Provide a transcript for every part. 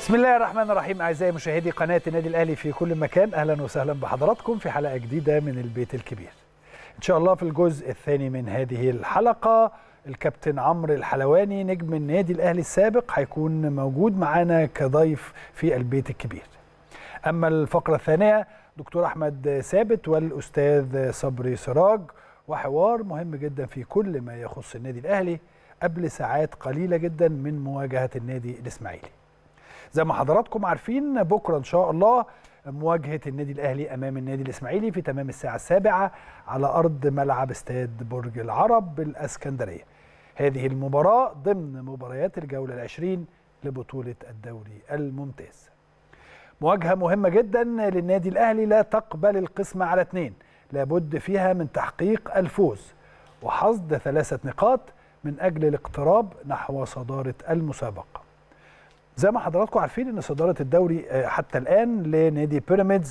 بسم الله الرحمن الرحيم اعزائي مشاهدي قناه النادي الاهلي في كل مكان اهلا وسهلا بحضراتكم في حلقه جديده من البيت الكبير. ان شاء الله في الجزء الثاني من هذه الحلقه الكابتن عمرو الحلواني نجم النادي الاهلي السابق هيكون موجود معانا كضيف في البيت الكبير. اما الفقره الثانيه دكتور احمد ثابت والاستاذ صبري سراج وحوار مهم جدا في كل ما يخص النادي الاهلي قبل ساعات قليله جدا من مواجهه النادي الاسماعيلي. زي ما حضراتكم عارفين بكره ان شاء الله مواجهه النادي الاهلي امام النادي الاسماعيلي في تمام الساعه السابعه على ارض ملعب استاد برج العرب بالاسكندريه. هذه المباراه ضمن مباريات الجوله العشرين لبطوله الدوري الممتاز. مواجهه مهمه جدا للنادي الاهلي لا تقبل القسمه على اثنين، لابد فيها من تحقيق الفوز وحصد ثلاثه نقاط من اجل الاقتراب نحو صداره المسابقه. زي ما حضراتكم عارفين ان صداره الدوري حتى الان لنادي بيراميدز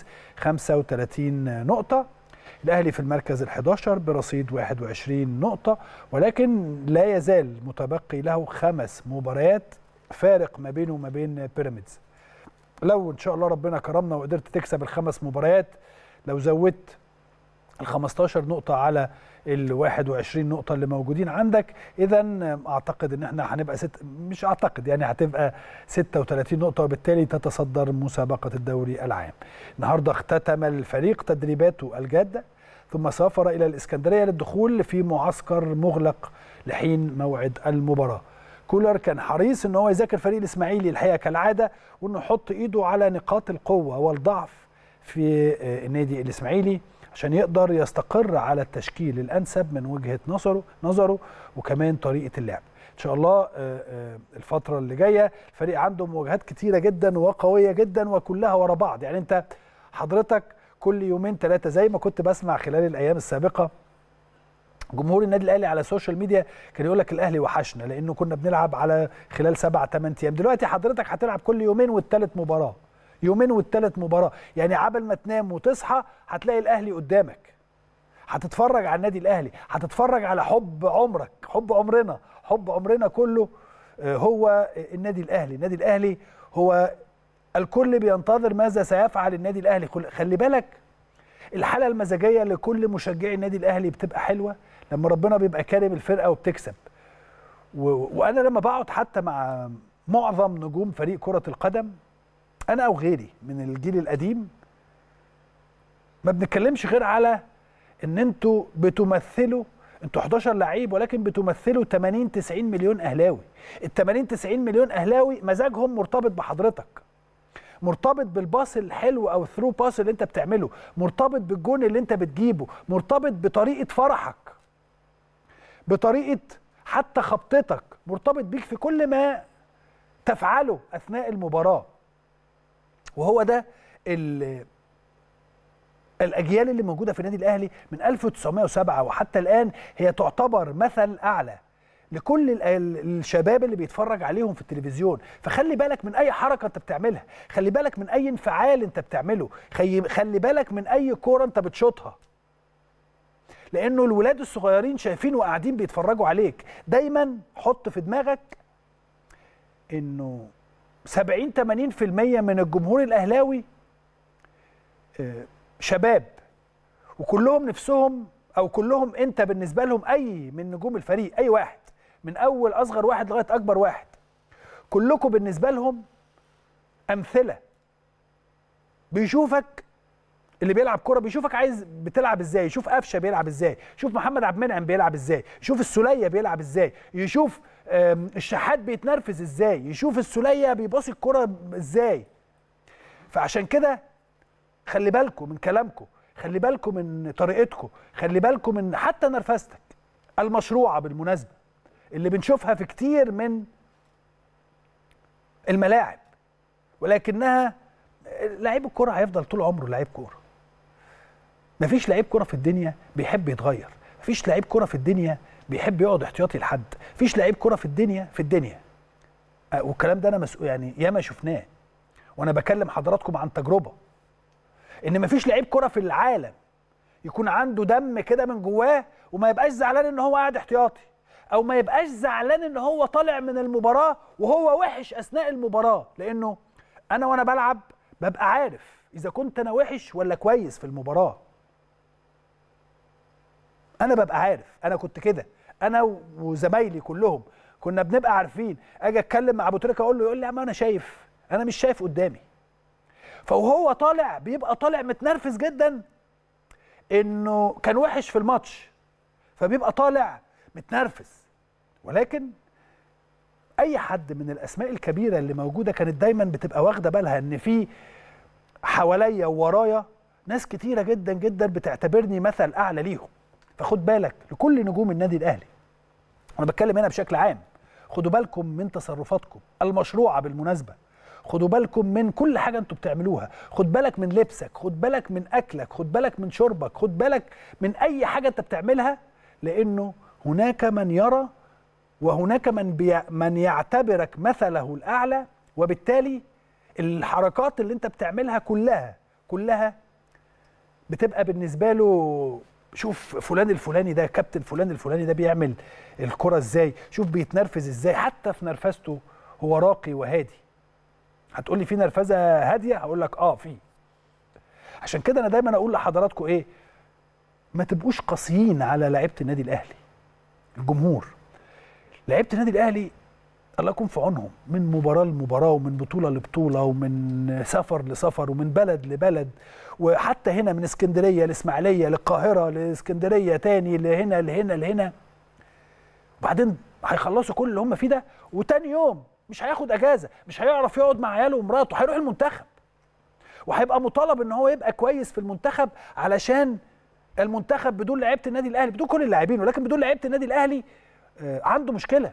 35 نقطه الاهلي في المركز ال11 برصيد 21 نقطه ولكن لا يزال متبقي له خمس مباريات فارق ما بينه وما بين بيراميدز لو ان شاء الله ربنا كرمنا وقدرت تكسب الخمس مباريات لو زودت ال 15 نقطه على ال 21 نقطة اللي موجودين عندك إذا أعتقد إن إحنا هنبقى ست مش أعتقد يعني هتبقى 36 نقطة وبالتالي تتصدر مسابقة الدوري العام. النهاردة اختتم الفريق تدريباته الجادة ثم سافر إلى الإسكندرية للدخول في معسكر مغلق لحين موعد المباراة. كولر كان حريص ان هو يذاكر فريق الاسماعيلي الحقيقه كالعاده وانه يحط ايده على نقاط القوه والضعف في النادي الاسماعيلي عشان يقدر يستقر على التشكيل الانسب من وجهه نظره نظره وكمان طريقه اللعب ان شاء الله الفتره اللي جايه الفريق عنده مواجهات كتيره جدا وقويه جدا وكلها ورا بعض يعني انت حضرتك كل يومين ثلاثه زي ما كنت بسمع خلال الايام السابقه جمهور النادي الاهلي على السوشيال ميديا كان يقول لك الاهلي وحشنا لانه كنا بنلعب على خلال سبع ثمان ايام دلوقتي حضرتك هتلعب كل يومين والثالث مباراه يومين والثالث مباراه يعني عبل ما تنام وتصحى هتلاقي الاهلي قدامك هتتفرج على النادي الاهلي هتتفرج على حب عمرك حب عمرنا حب عمرنا كله هو النادي الاهلي النادي الاهلي هو الكل بينتظر ماذا سيفعل النادي الاهلي خلي بالك الحاله المزاجيه لكل مشجعي النادي الاهلي بتبقى حلوه لما ربنا بيبقى كارم الفرقه وبتكسب و... وانا لما بقعد حتى مع معظم نجوم فريق كره القدم انا او غيري من الجيل القديم ما بنتكلمش غير على ان انتوا بتمثلوا انتوا 11 لعيب ولكن بتمثلوا 80 90 مليون اهلاوي ال 80 90 مليون اهلاوي مزاجهم مرتبط بحضرتك مرتبط بالباص الحلو او الثرو باس اللي انت بتعمله مرتبط بالجون اللي انت بتجيبه مرتبط بطريقه فرحك بطريقه حتى خبطتك مرتبط بيك في كل ما تفعله اثناء المباراه وهو ده الاجيال اللي موجوده في النادي الاهلي من 1907 وحتى الان هي تعتبر مثل اعلى لكل الشباب اللي بيتفرج عليهم في التلفزيون فخلي بالك من اي حركه انت بتعملها خلي بالك من اي انفعال انت بتعمله خلي بالك من اي كوره انت بتشوطها لانه الولاد الصغيرين شايفين وقاعدين بيتفرجوا عليك دايما حط في دماغك انه 70 80% من الجمهور الاهلاوي شباب وكلهم نفسهم او كلهم انت بالنسبه لهم اي من نجوم الفريق اي واحد من اول اصغر واحد لغايه اكبر واحد كلكم بالنسبه لهم امثله بيشوفك اللي بيلعب كوره بيشوفك عايز بتلعب ازاي يشوف قفشه بيلعب ازاي يشوف محمد عبد المنعم بيلعب ازاي يشوف السوليه بيلعب ازاي يشوف الشحات بيتنرفز ازاي يشوف السوليه بيباصي الكوره ازاي فعشان كده خلي بالكم من كلامكم خلي بالكم من طريقتكم خلي بالكم من حتى نرفزتك المشروعه بالمناسبه اللي بنشوفها في كتير من الملاعب ولكنها لعيب الكرة هيفضل طول عمره لعيب كوره مفيش لعيب كوره في الدنيا بيحب يتغير مفيش لعيب كوره في الدنيا بيحب يقعد احتياطي لحد مفيش لعيب كوره في الدنيا في الدنيا والكلام ده انا مسؤول يعني ياما شفناه وانا بكلم حضراتكم عن تجربه ان مفيش لعيب كوره في العالم يكون عنده دم كده من جواه وما يبقاش زعلان ان هو قاعد احتياطي او ما يبقاش زعلان ان هو طالع من المباراه وهو وحش اثناء المباراه لانه انا وانا بلعب ببقى عارف اذا كنت انا وحش ولا كويس في المباراه انا ببقى عارف انا كنت كده انا وزمايلي كلهم كنا بنبقى عارفين اجي اتكلم مع ابو تريكه اقول له يقول لي يا عم انا شايف انا مش شايف قدامي فوهو طالع بيبقى طالع متنرفز جدا انه كان وحش في الماتش فبيبقى طالع متنرفز ولكن اي حد من الاسماء الكبيره اللي موجوده كانت دايما بتبقى واخده بالها ان في حواليا وورايا ناس كتيره جدا جدا بتعتبرني مثل اعلى ليهم فخد بالك لكل نجوم النادي الاهلي انا بتكلم هنا بشكل عام خدوا بالكم من تصرفاتكم المشروعه بالمناسبه خدوا بالكم من كل حاجه انتوا بتعملوها خد بالك من لبسك خد بالك من اكلك خد بالك من شربك خد بالك من اي حاجه انت بتعملها لانه هناك من يرى وهناك من بي... من يعتبرك مثله الاعلى وبالتالي الحركات اللي انت بتعملها كلها كلها بتبقى بالنسبه له شوف فلان الفلاني ده كابتن فلان الفلاني ده بيعمل الكرة ازاي شوف بيتنرفز ازاي حتى في نرفزته هو راقي وهادي هتقول لي في نرفزه هاديه هقول لك اه في عشان كده انا دايما اقول لحضراتكم ايه ما تبقوش قاسيين على لعيبه النادي الاهلي الجمهور لعيبه النادي الاهلي الله يكون في عونهم من مباراه لمباراه ومن بطوله لبطوله ومن سفر لسفر ومن بلد لبلد وحتى هنا من اسكندريه لاسماعيليه للقاهره لاسكندريه تاني لهنا لهنا لهنا وبعدين هيخلصوا كل اللي هم فيه ده وتاني يوم مش هياخد اجازه مش هيعرف يقعد مع عياله ومراته هيروح المنتخب وهيبقى مطالب ان هو يبقى كويس في المنتخب علشان المنتخب بدون لعيبه النادي الاهلي بدون كل اللاعبين ولكن بدون لعيبه النادي الاهلي عنده مشكله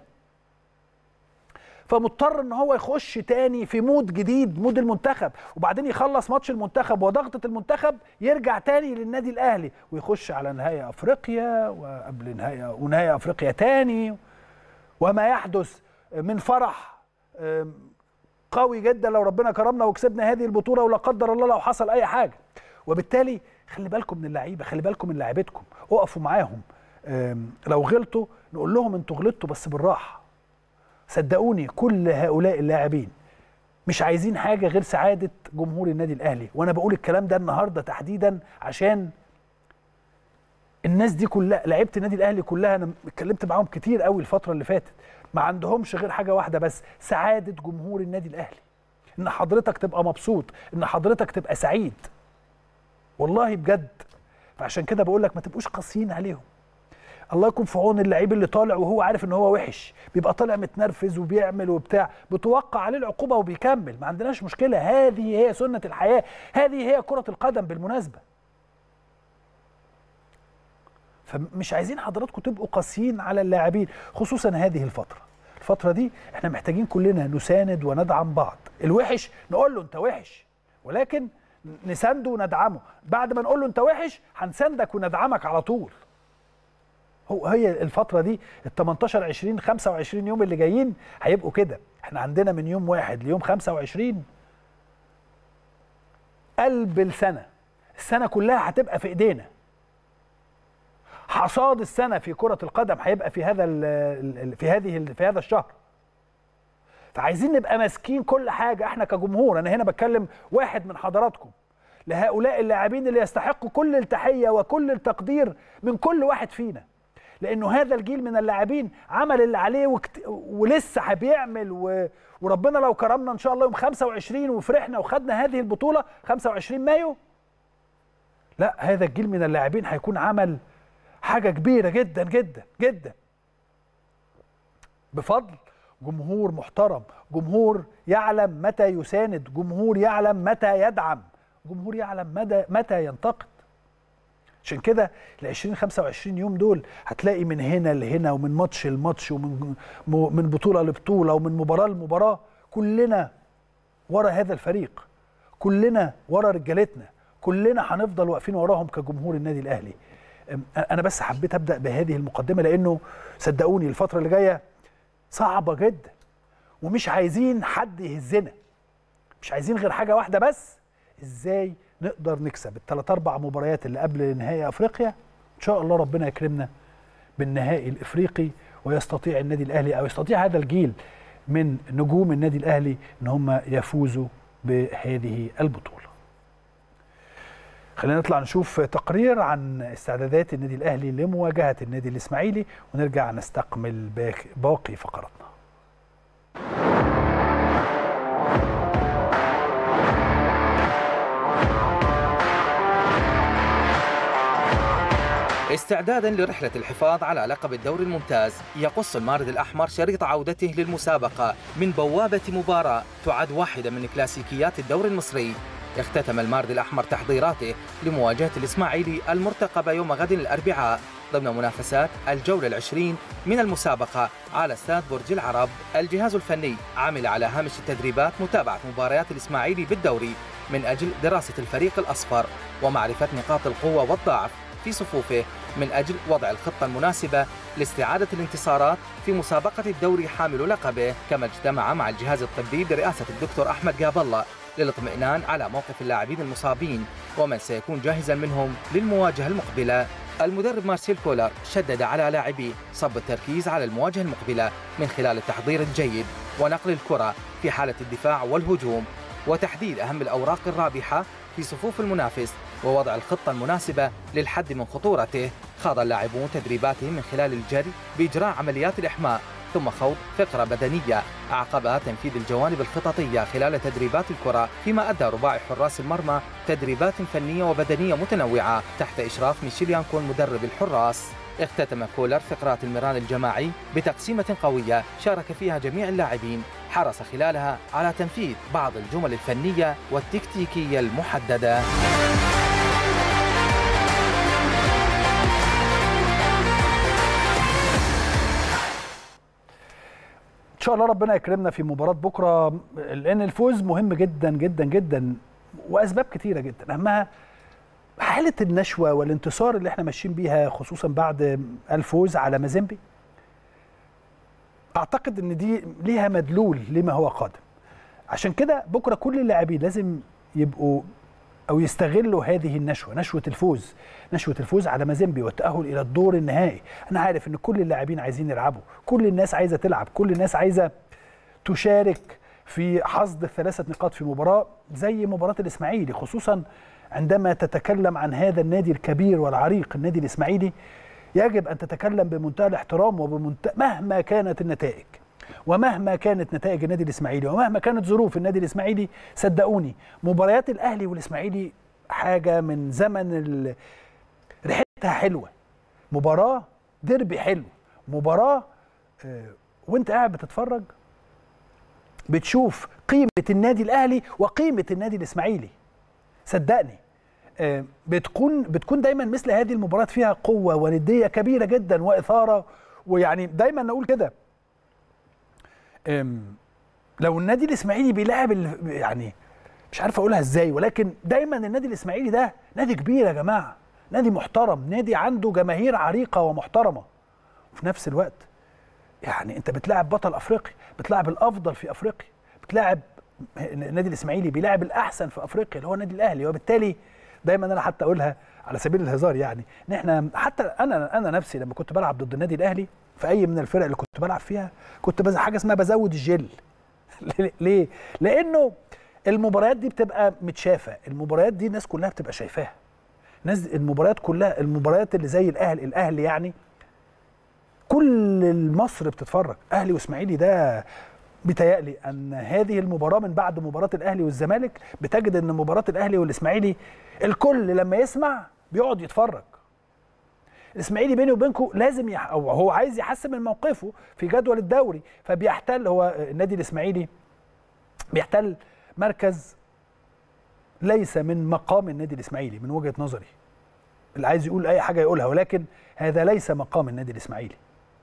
فمضطر ان هو يخش تاني في مود جديد مود المنتخب وبعدين يخلص ماتش المنتخب وضغطه المنتخب يرجع تاني للنادي الاهلي ويخش على نهائي افريقيا وقبل نهائي ونهائي افريقيا تاني وما يحدث من فرح قوي جدا لو ربنا كرمنا وكسبنا هذه البطوله ولا قدر الله لو حصل اي حاجه وبالتالي خلي بالكم من اللعيبه خلي بالكم من لعيبتكم اقفوا معاهم لو غلطوا نقول لهم انتوا غلطتوا بس بالراحه صدقوني كل هؤلاء اللاعبين مش عايزين حاجه غير سعاده جمهور النادي الاهلي وانا بقول الكلام ده النهارده تحديدا عشان الناس دي كلها لعيبه النادي الاهلي كلها انا اتكلمت معاهم كتير قوي الفتره اللي فاتت ما عندهمش غير حاجه واحده بس سعاده جمهور النادي الاهلي ان حضرتك تبقى مبسوط ان حضرتك تبقى سعيد والله بجد فعشان كده بقول لك ما تبقوش قاسيين عليهم الله يكون في عون اللعيب اللي طالع وهو عارف ان هو وحش بيبقى طالع متنرفز وبيعمل وبتاع بتوقع عليه العقوبه وبيكمل ما عندناش مشكله هذه هي سنه الحياه هذه هي كره القدم بالمناسبه فمش عايزين حضراتكم تبقوا قاسيين على اللاعبين خصوصا هذه الفتره الفتره دي احنا محتاجين كلنا نساند وندعم بعض الوحش نقول له انت وحش ولكن نسانده وندعمه بعد ما نقول له انت وحش هنساندك وندعمك على طول هو هي الفتره دي ال 18 20 25 يوم اللي جايين هيبقوا كده احنا عندنا من يوم واحد ليوم 25 قلب السنه السنه كلها هتبقى في ايدينا حصاد السنه في كره القدم هيبقى في هذا ال في هذه في هذا الشهر فعايزين نبقى ماسكين كل حاجه احنا كجمهور انا هنا بتكلم واحد من حضراتكم لهؤلاء اللاعبين اللي يستحقوا كل التحيه وكل التقدير من كل واحد فينا لانه هذا الجيل من اللاعبين عمل اللي عليه وكت... ولسه بيعمل و... وربنا لو كرمنا ان شاء الله يوم 25 وفرحنا وخدنا هذه البطوله 25 مايو لا هذا الجيل من اللاعبين هيكون عمل حاجه كبيره جدا جدا جدا بفضل جمهور محترم جمهور يعلم متى يساند جمهور يعلم متى يدعم جمهور يعلم مدى متى ينتقد عشان كده ال 20 25 يوم دول هتلاقي من هنا لهنا ومن ماتش لماتش ومن من بطوله لبطوله ومن مباراه لمباراه كلنا ورا هذا الفريق كلنا ورا رجالتنا كلنا هنفضل واقفين وراهم كجمهور النادي الاهلي انا بس حبيت ابدا بهذه المقدمه لانه صدقوني الفتره اللي جايه صعبه جدا ومش عايزين حد يهزنا مش عايزين غير حاجه واحده بس ازاي نقدر نكسب الثلاث اربع مباريات اللي قبل نهائي افريقيا ان شاء الله ربنا يكرمنا بالنهائي الافريقي ويستطيع النادي الاهلي او يستطيع هذا الجيل من نجوم النادي الاهلي ان هم يفوزوا بهذه البطوله خلينا نطلع نشوف تقرير عن استعدادات النادي الاهلي لمواجهه النادي الاسماعيلي ونرجع نستكمل باقي فقراتنا استعدادا لرحلة الحفاظ على لقب الدوري الممتاز يقص المارد الأحمر شريط عودته للمسابقة من بوابة مباراة تعد واحدة من كلاسيكيات الدوري المصري اختتم المارد الأحمر تحضيراته لمواجهة الإسماعيلي المرتقبة يوم غد الأربعاء ضمن منافسات الجولة العشرين من المسابقة على استاد برج العرب الجهاز الفني عمل على هامش التدريبات متابعة مباريات الإسماعيلي بالدوري من أجل دراسة الفريق الأصفر ومعرفة نقاط القوة والضعف في صفوفه من أجل وضع الخطة المناسبة لاستعادة الانتصارات في مسابقة الدوري حامل لقبه كما اجتمع مع الجهاز الطبي برئاسة الدكتور أحمد جاب الله للاطمئنان على موقف اللاعبين المصابين ومن سيكون جاهزا منهم للمواجهة المقبلة المدرب مارسيل كولر شدد على لاعبيه صب التركيز على المواجهة المقبلة من خلال التحضير الجيد ونقل الكرة في حالة الدفاع والهجوم وتحديد أهم الأوراق الرابحة في صفوف المنافس ووضع الخطة المناسبة للحد من خطورته خاض اللاعبون تدريباتهم من خلال الجري بإجراء عمليات الإحماء ثم خوض فقرة بدنية أعقبها تنفيذ الجوانب الخططية خلال تدريبات الكرة فيما أدى رباعي حراس المرمى تدريبات فنية وبدنية متنوعة تحت إشراف ميشيل يانكون مدرب الحراس اختتم كولر فقرات المران الجماعي بتقسيمة قوية شارك فيها جميع اللاعبين حرص خلالها على تنفيذ بعض الجمل الفنية والتكتيكية المحددة ان شاء الله ربنا يكرمنا في مباراه بكره لان الفوز مهم جدا جدا جدا واسباب كتيره جدا اهمها حاله النشوه والانتصار اللي احنا ماشيين بيها خصوصا بعد الفوز على مازيمبي اعتقد ان دي ليها مدلول لما هو قادم عشان كده بكره كل اللاعبين لازم يبقوا او يستغلوا هذه النشوه نشوه الفوز نشوه الفوز على مازيمبي والتاهل الى الدور النهائي انا عارف ان كل اللاعبين عايزين يلعبوا كل الناس عايزه تلعب كل الناس عايزه تشارك في حصد الثلاثه نقاط في مباراه زي مباراه الاسماعيلي خصوصا عندما تتكلم عن هذا النادي الكبير والعريق النادي الاسماعيلي يجب ان تتكلم بمنتهى الاحترام وبمنتهى مهما كانت النتائج ومهما كانت نتائج النادي الاسماعيلي ومهما كانت ظروف النادي الاسماعيلي صدقوني مباريات الاهلي والاسماعيلي حاجه من زمن ال... ريحتها حلوه مباراه ديربي حلو مباراه آه وانت قاعد بتتفرج بتشوف قيمه النادي الاهلي وقيمه النادي الاسماعيلي صدقني آه بتكون بتكون دايما مثل هذه المباريات فيها قوه ونديه كبيره جدا واثاره ويعني دايما نقول كده لو النادي الاسماعيلي بيلاعب يعني مش عارف اقولها ازاي ولكن دايما النادي الاسماعيلي ده نادي كبير يا جماعه نادي محترم نادي عنده جماهير عريقه ومحترمه وفي نفس الوقت يعني انت بتلاعب بطل افريقيا بتلاعب الافضل في افريقيا بتلاعب النادي الاسماعيلي بيلاعب الاحسن في افريقيا اللي هو النادي الاهلي وبالتالي دايما انا حتى اقولها على سبيل الهزار يعني ان احنا حتى انا انا نفسي لما كنت بلعب ضد النادي الاهلي في اي من الفرق اللي كنت بلعب فيها كنت بز حاجه اسمها بزود الجل ليه لانه المباريات دي بتبقى متشافه المباريات دي الناس كلها بتبقى شايفاها الناس المباريات كلها المباريات اللي زي الاهلي الاهلي يعني كل مصر بتتفرج اهلي واسماعيلي ده بيتهيألي ان هذه المباراه من بعد مباراه الاهلي والزمالك بتجد ان مباراه الاهلي والاسماعيلي الكل لما يسمع بيقعد يتفرج الاسماعيلي بيني وبينكم لازم يح... او هو عايز يحسن من موقفه في جدول الدوري فبيحتل هو النادي الاسماعيلي بيحتل مركز ليس من مقام النادي الاسماعيلي من وجهه نظري اللي عايز يقول اي حاجه يقولها ولكن هذا ليس مقام النادي الاسماعيلي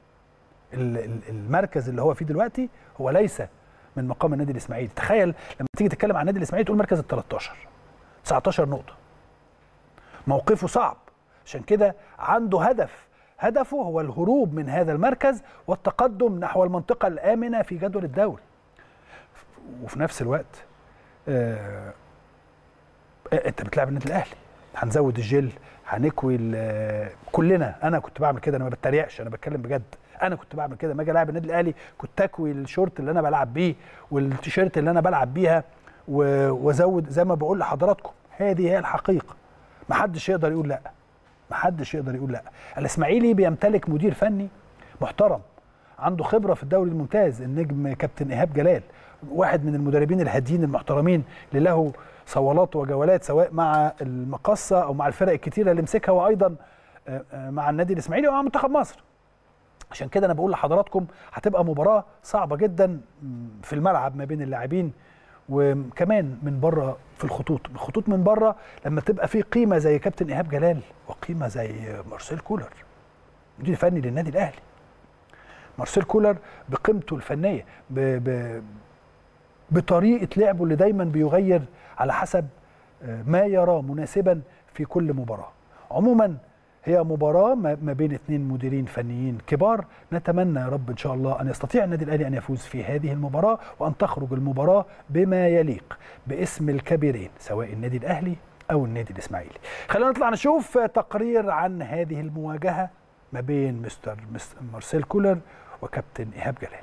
المركز اللي هو فيه دلوقتي هو ليس من مقام النادي الاسماعيلي تخيل لما تيجي تتكلم عن النادي الاسماعيلي تقول مركز ال 13 19 نقطه موقفه صعب عشان كده عنده هدف هدفه هو الهروب من هذا المركز والتقدم نحو المنطقه الامنه في جدول الدوري وفي نفس الوقت آه انت بتلعب النادي الاهلي هنزود الجل هنكوي كلنا انا كنت بعمل كده انا ما بتريقش انا بتكلم بجد انا كنت بعمل كده لما اجي العب النادي الاهلي كنت اكوي الشورت اللي انا بلعب بيه والتيشيرت اللي انا بلعب بيها وازود زي ما بقول لحضراتكم هذه هي الحقيقه محدش يقدر يقول لا محدش يقدر يقول لا الاسماعيلي بيمتلك مدير فني محترم عنده خبره في الدوري الممتاز النجم كابتن ايهاب جلال واحد من المدربين الهاديين المحترمين اللي له صولات وجولات سواء مع المقصه او مع الفرق الكتيره اللي مسكها وايضا مع النادي الاسماعيلي ومع منتخب مصر عشان كده انا بقول لحضراتكم هتبقى مباراه صعبه جدا في الملعب ما بين اللاعبين وكمان من بره في الخطوط الخطوط من بره لما تبقى في قيمه زي كابتن ايهاب جلال وقيمه زي مارسيل كولر مدير فني للنادي الاهلي مارسيل كولر بقيمته الفنيه ب... ب... بطريقه لعبه اللي دايما بيغير على حسب ما يراه مناسبا في كل مباراه عموما هي مباراة ما بين اثنين مديرين فنيين كبار نتمنى يا رب إن شاء الله أن يستطيع النادي الأهلي أن يفوز في هذه المباراة وأن تخرج المباراة بما يليق باسم الكبيرين سواء النادي الأهلي أو النادي الإسماعيلي خلينا نطلع نشوف تقرير عن هذه المواجهة ما بين مستر مارسيل كولر وكابتن إيهاب جلال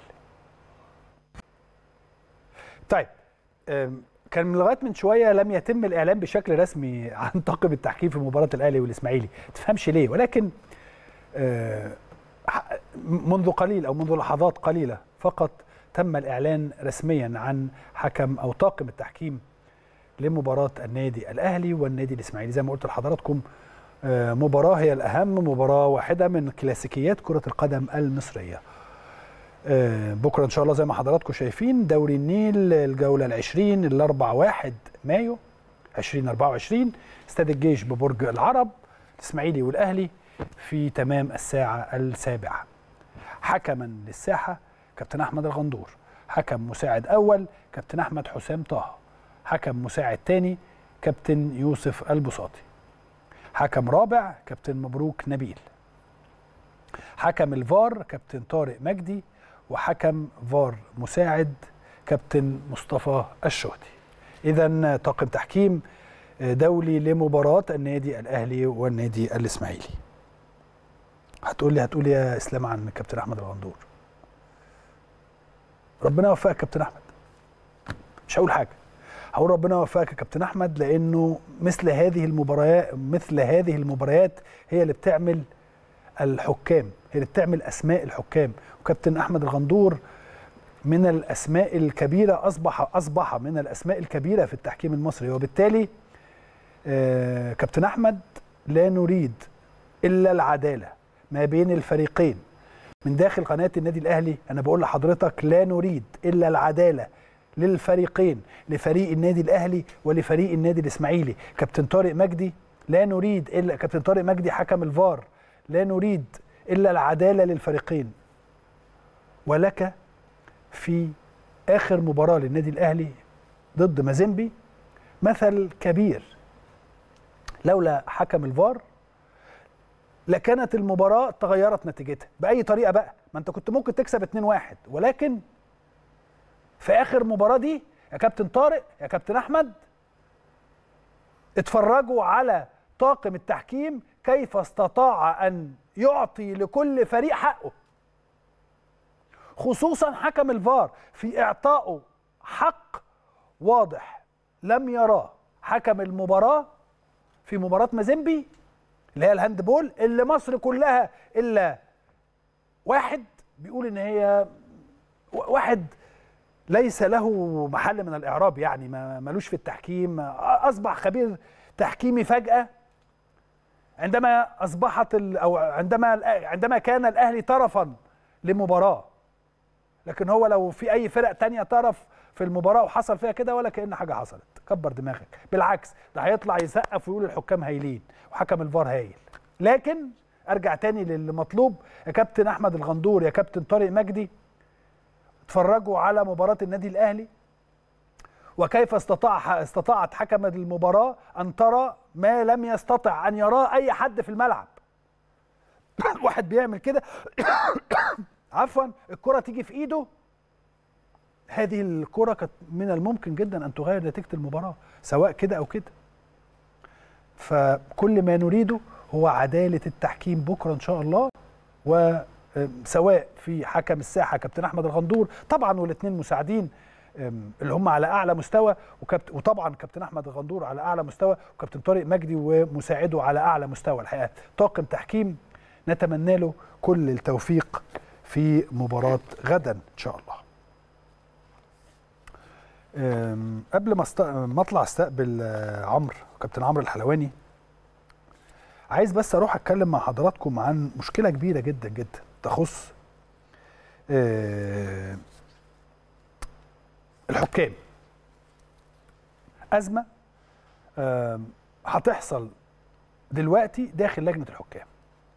طيب كان من لغايه من شويه لم يتم الاعلان بشكل رسمي عن طاقم التحكيم في مباراه الاهلي والاسماعيلي تفهمش ليه ولكن منذ قليل او منذ لحظات قليله فقط تم الاعلان رسميا عن حكم او طاقم التحكيم لمباراه النادي الاهلي والنادي الاسماعيلي زي ما قلت لحضراتكم مباراه هي الاهم مباراه واحده من كلاسيكيات كره القدم المصريه بكره ان شاء الله زي ما حضراتكم شايفين دوري النيل الجوله العشرين الاربع واحد مايو 2024 استاد الجيش ببرج العرب الاسماعيلي والاهلي في تمام الساعه السابعه حكما للساحه كابتن احمد الغندور حكم مساعد اول كابتن احمد حسام طه حكم مساعد ثاني كابتن يوسف البساطي حكم رابع كابتن مبروك نبيل حكم الفار كابتن طارق مجدي وحكم فار مساعد كابتن مصطفى الشهدي اذا طاقم تحكيم دولي لمباراه النادي الاهلي والنادي الاسماعيلي هتقول لي هتقول يا اسلام عن كابتن احمد الغندور ربنا يوفقك كابتن احمد مش هقول حاجه هقول ربنا يوفقك يا كابتن احمد لانه مثل هذه المباريات مثل هذه المباريات هي اللي بتعمل الحكام هي اللي بتعمل اسماء الحكام وكابتن احمد الغندور من الاسماء الكبيره اصبح اصبح من الاسماء الكبيره في التحكيم المصري وبالتالي آه كابتن احمد لا نريد الا العداله ما بين الفريقين من داخل قناه النادي الاهلي انا بقول لحضرتك لا نريد الا العداله للفريقين لفريق النادي الاهلي ولفريق النادي الاسماعيلي كابتن طارق مجدي لا نريد الا كابتن طارق مجدي حكم الفار لا نريد الا العداله للفريقين ولك في اخر مباراه للنادي الاهلي ضد مازيمبي مثل كبير لولا حكم الفار لكانت المباراه تغيرت نتيجتها باي طريقه بقى ما انت كنت ممكن تكسب 2-1 ولكن في اخر مباراه دي يا كابتن طارق يا كابتن احمد اتفرجوا على طاقم التحكيم كيف استطاع ان يعطي لكل فريق حقه خصوصا حكم الفار في اعطائه حق واضح لم يراه حكم المباراه في مباراه مازيمبي اللي هي الهاندبول اللي مصر كلها الا واحد بيقول ان هي واحد ليس له محل من الاعراب يعني ما ملوش في التحكيم اصبح خبير تحكيمي فجاه عندما اصبحت او عندما عندما كان الاهلي طرفا لمباراه لكن هو لو في اي فرق تانية طرف في المباراه وحصل فيها كده ولا كان حاجه حصلت كبر دماغك بالعكس ده هيطلع يسقف ويقول الحكام هايلين وحكم الفار هايل لكن ارجع تاني للمطلوب يا كابتن احمد الغندور يا كابتن طارق مجدي اتفرجوا على مباراه النادي الاهلي وكيف استطاع استطاعت حكم المباراه ان ترى ما لم يستطع ان يراه اي حد في الملعب واحد بيعمل كده عفوا الكره تيجي في ايده هذه الكره كانت من الممكن جدا ان تغير نتيجه المباراه سواء كده او كده فكل ما نريده هو عداله التحكيم بكره ان شاء الله وسواء في حكم الساحه كابتن احمد الغندور طبعا والاثنين مساعدين أم، اللي هم على اعلى مستوى وكابت وطبعا كابتن احمد غندور على اعلى مستوى وكابتن طارق مجدي ومساعده على اعلى مستوى الحقيقه طاقم تحكيم نتمنى له كل التوفيق في مباراه غدا ان شاء الله أم، قبل ما است... ما اطلع استقبل آه، عمرو كابتن عمرو الحلواني عايز بس اروح اتكلم مع حضراتكم عن مشكله كبيره جدا جدا تخص آه، الحكام ازمه آم، هتحصل دلوقتي داخل لجنه الحكام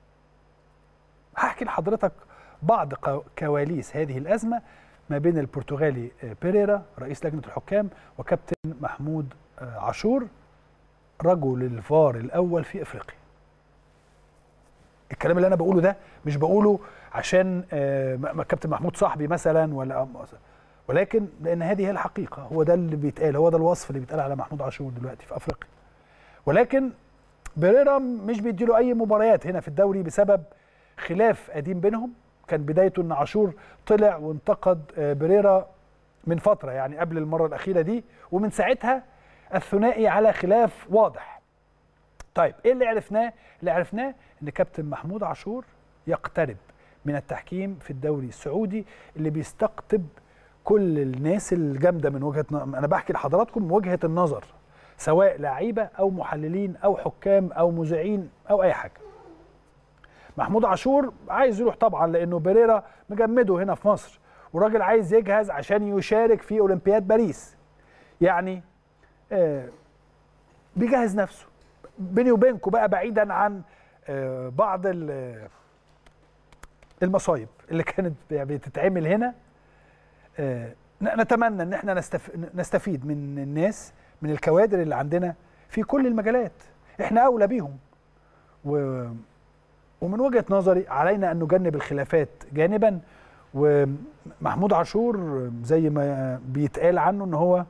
هحكي لحضرتك بعض قو- كواليس هذه الازمه ما بين البرتغالي آه، بيريرا رئيس لجنه الحكام وكابتن محمود آه، عاشور رجل الفار الاول في افريقيا الكلام اللي انا بقوله ده مش بقوله عشان آه، م- م- كابتن محمود صاحبي مثلا ولا ولكن لان هذه هي الحقيقه هو ده اللي بيتقال هو ده الوصف اللي بيتقال على محمود عاشور دلوقتي في افريقيا ولكن بيريرا مش بيديله اي مباريات هنا في الدوري بسبب خلاف قديم بينهم كان بدايته ان عاشور طلع وانتقد آه، بيريرا من فتره يعني قبل المره الاخيره دي ومن ساعتها الثنائي على خلاف واضح طيب ايه اللي عرفناه اللي عرفناه ان كابتن محمود عاشور يقترب من التحكيم في الدوري السعودي اللي بيستقطب كل الناس الجامده من وجهه ن... انا بحكي لحضراتكم من وجهه النظر سواء لعيبه او محللين او حكام او مذيعين او اي حاجه محمود عاشور عايز يروح طبعا لانه بيريرا مجمده هنا في مصر وراجل عايز يجهز عشان يشارك في اولمبياد باريس يعني آه بيجهز نفسه بيني وبينكم بقى بعيدا عن آه بعض ال- المصايب اللي كانت بتتعمل هنا آه، ن- نتمنى ان احنا نستف... نستفيد من الناس من الكوادر اللي عندنا في كل المجالات احنا اولى بيهم و... ومن وجهه نظري علينا ان نجنب الخلافات جانبا ومحمود عاشور زي ما بيتقال عنه ان هو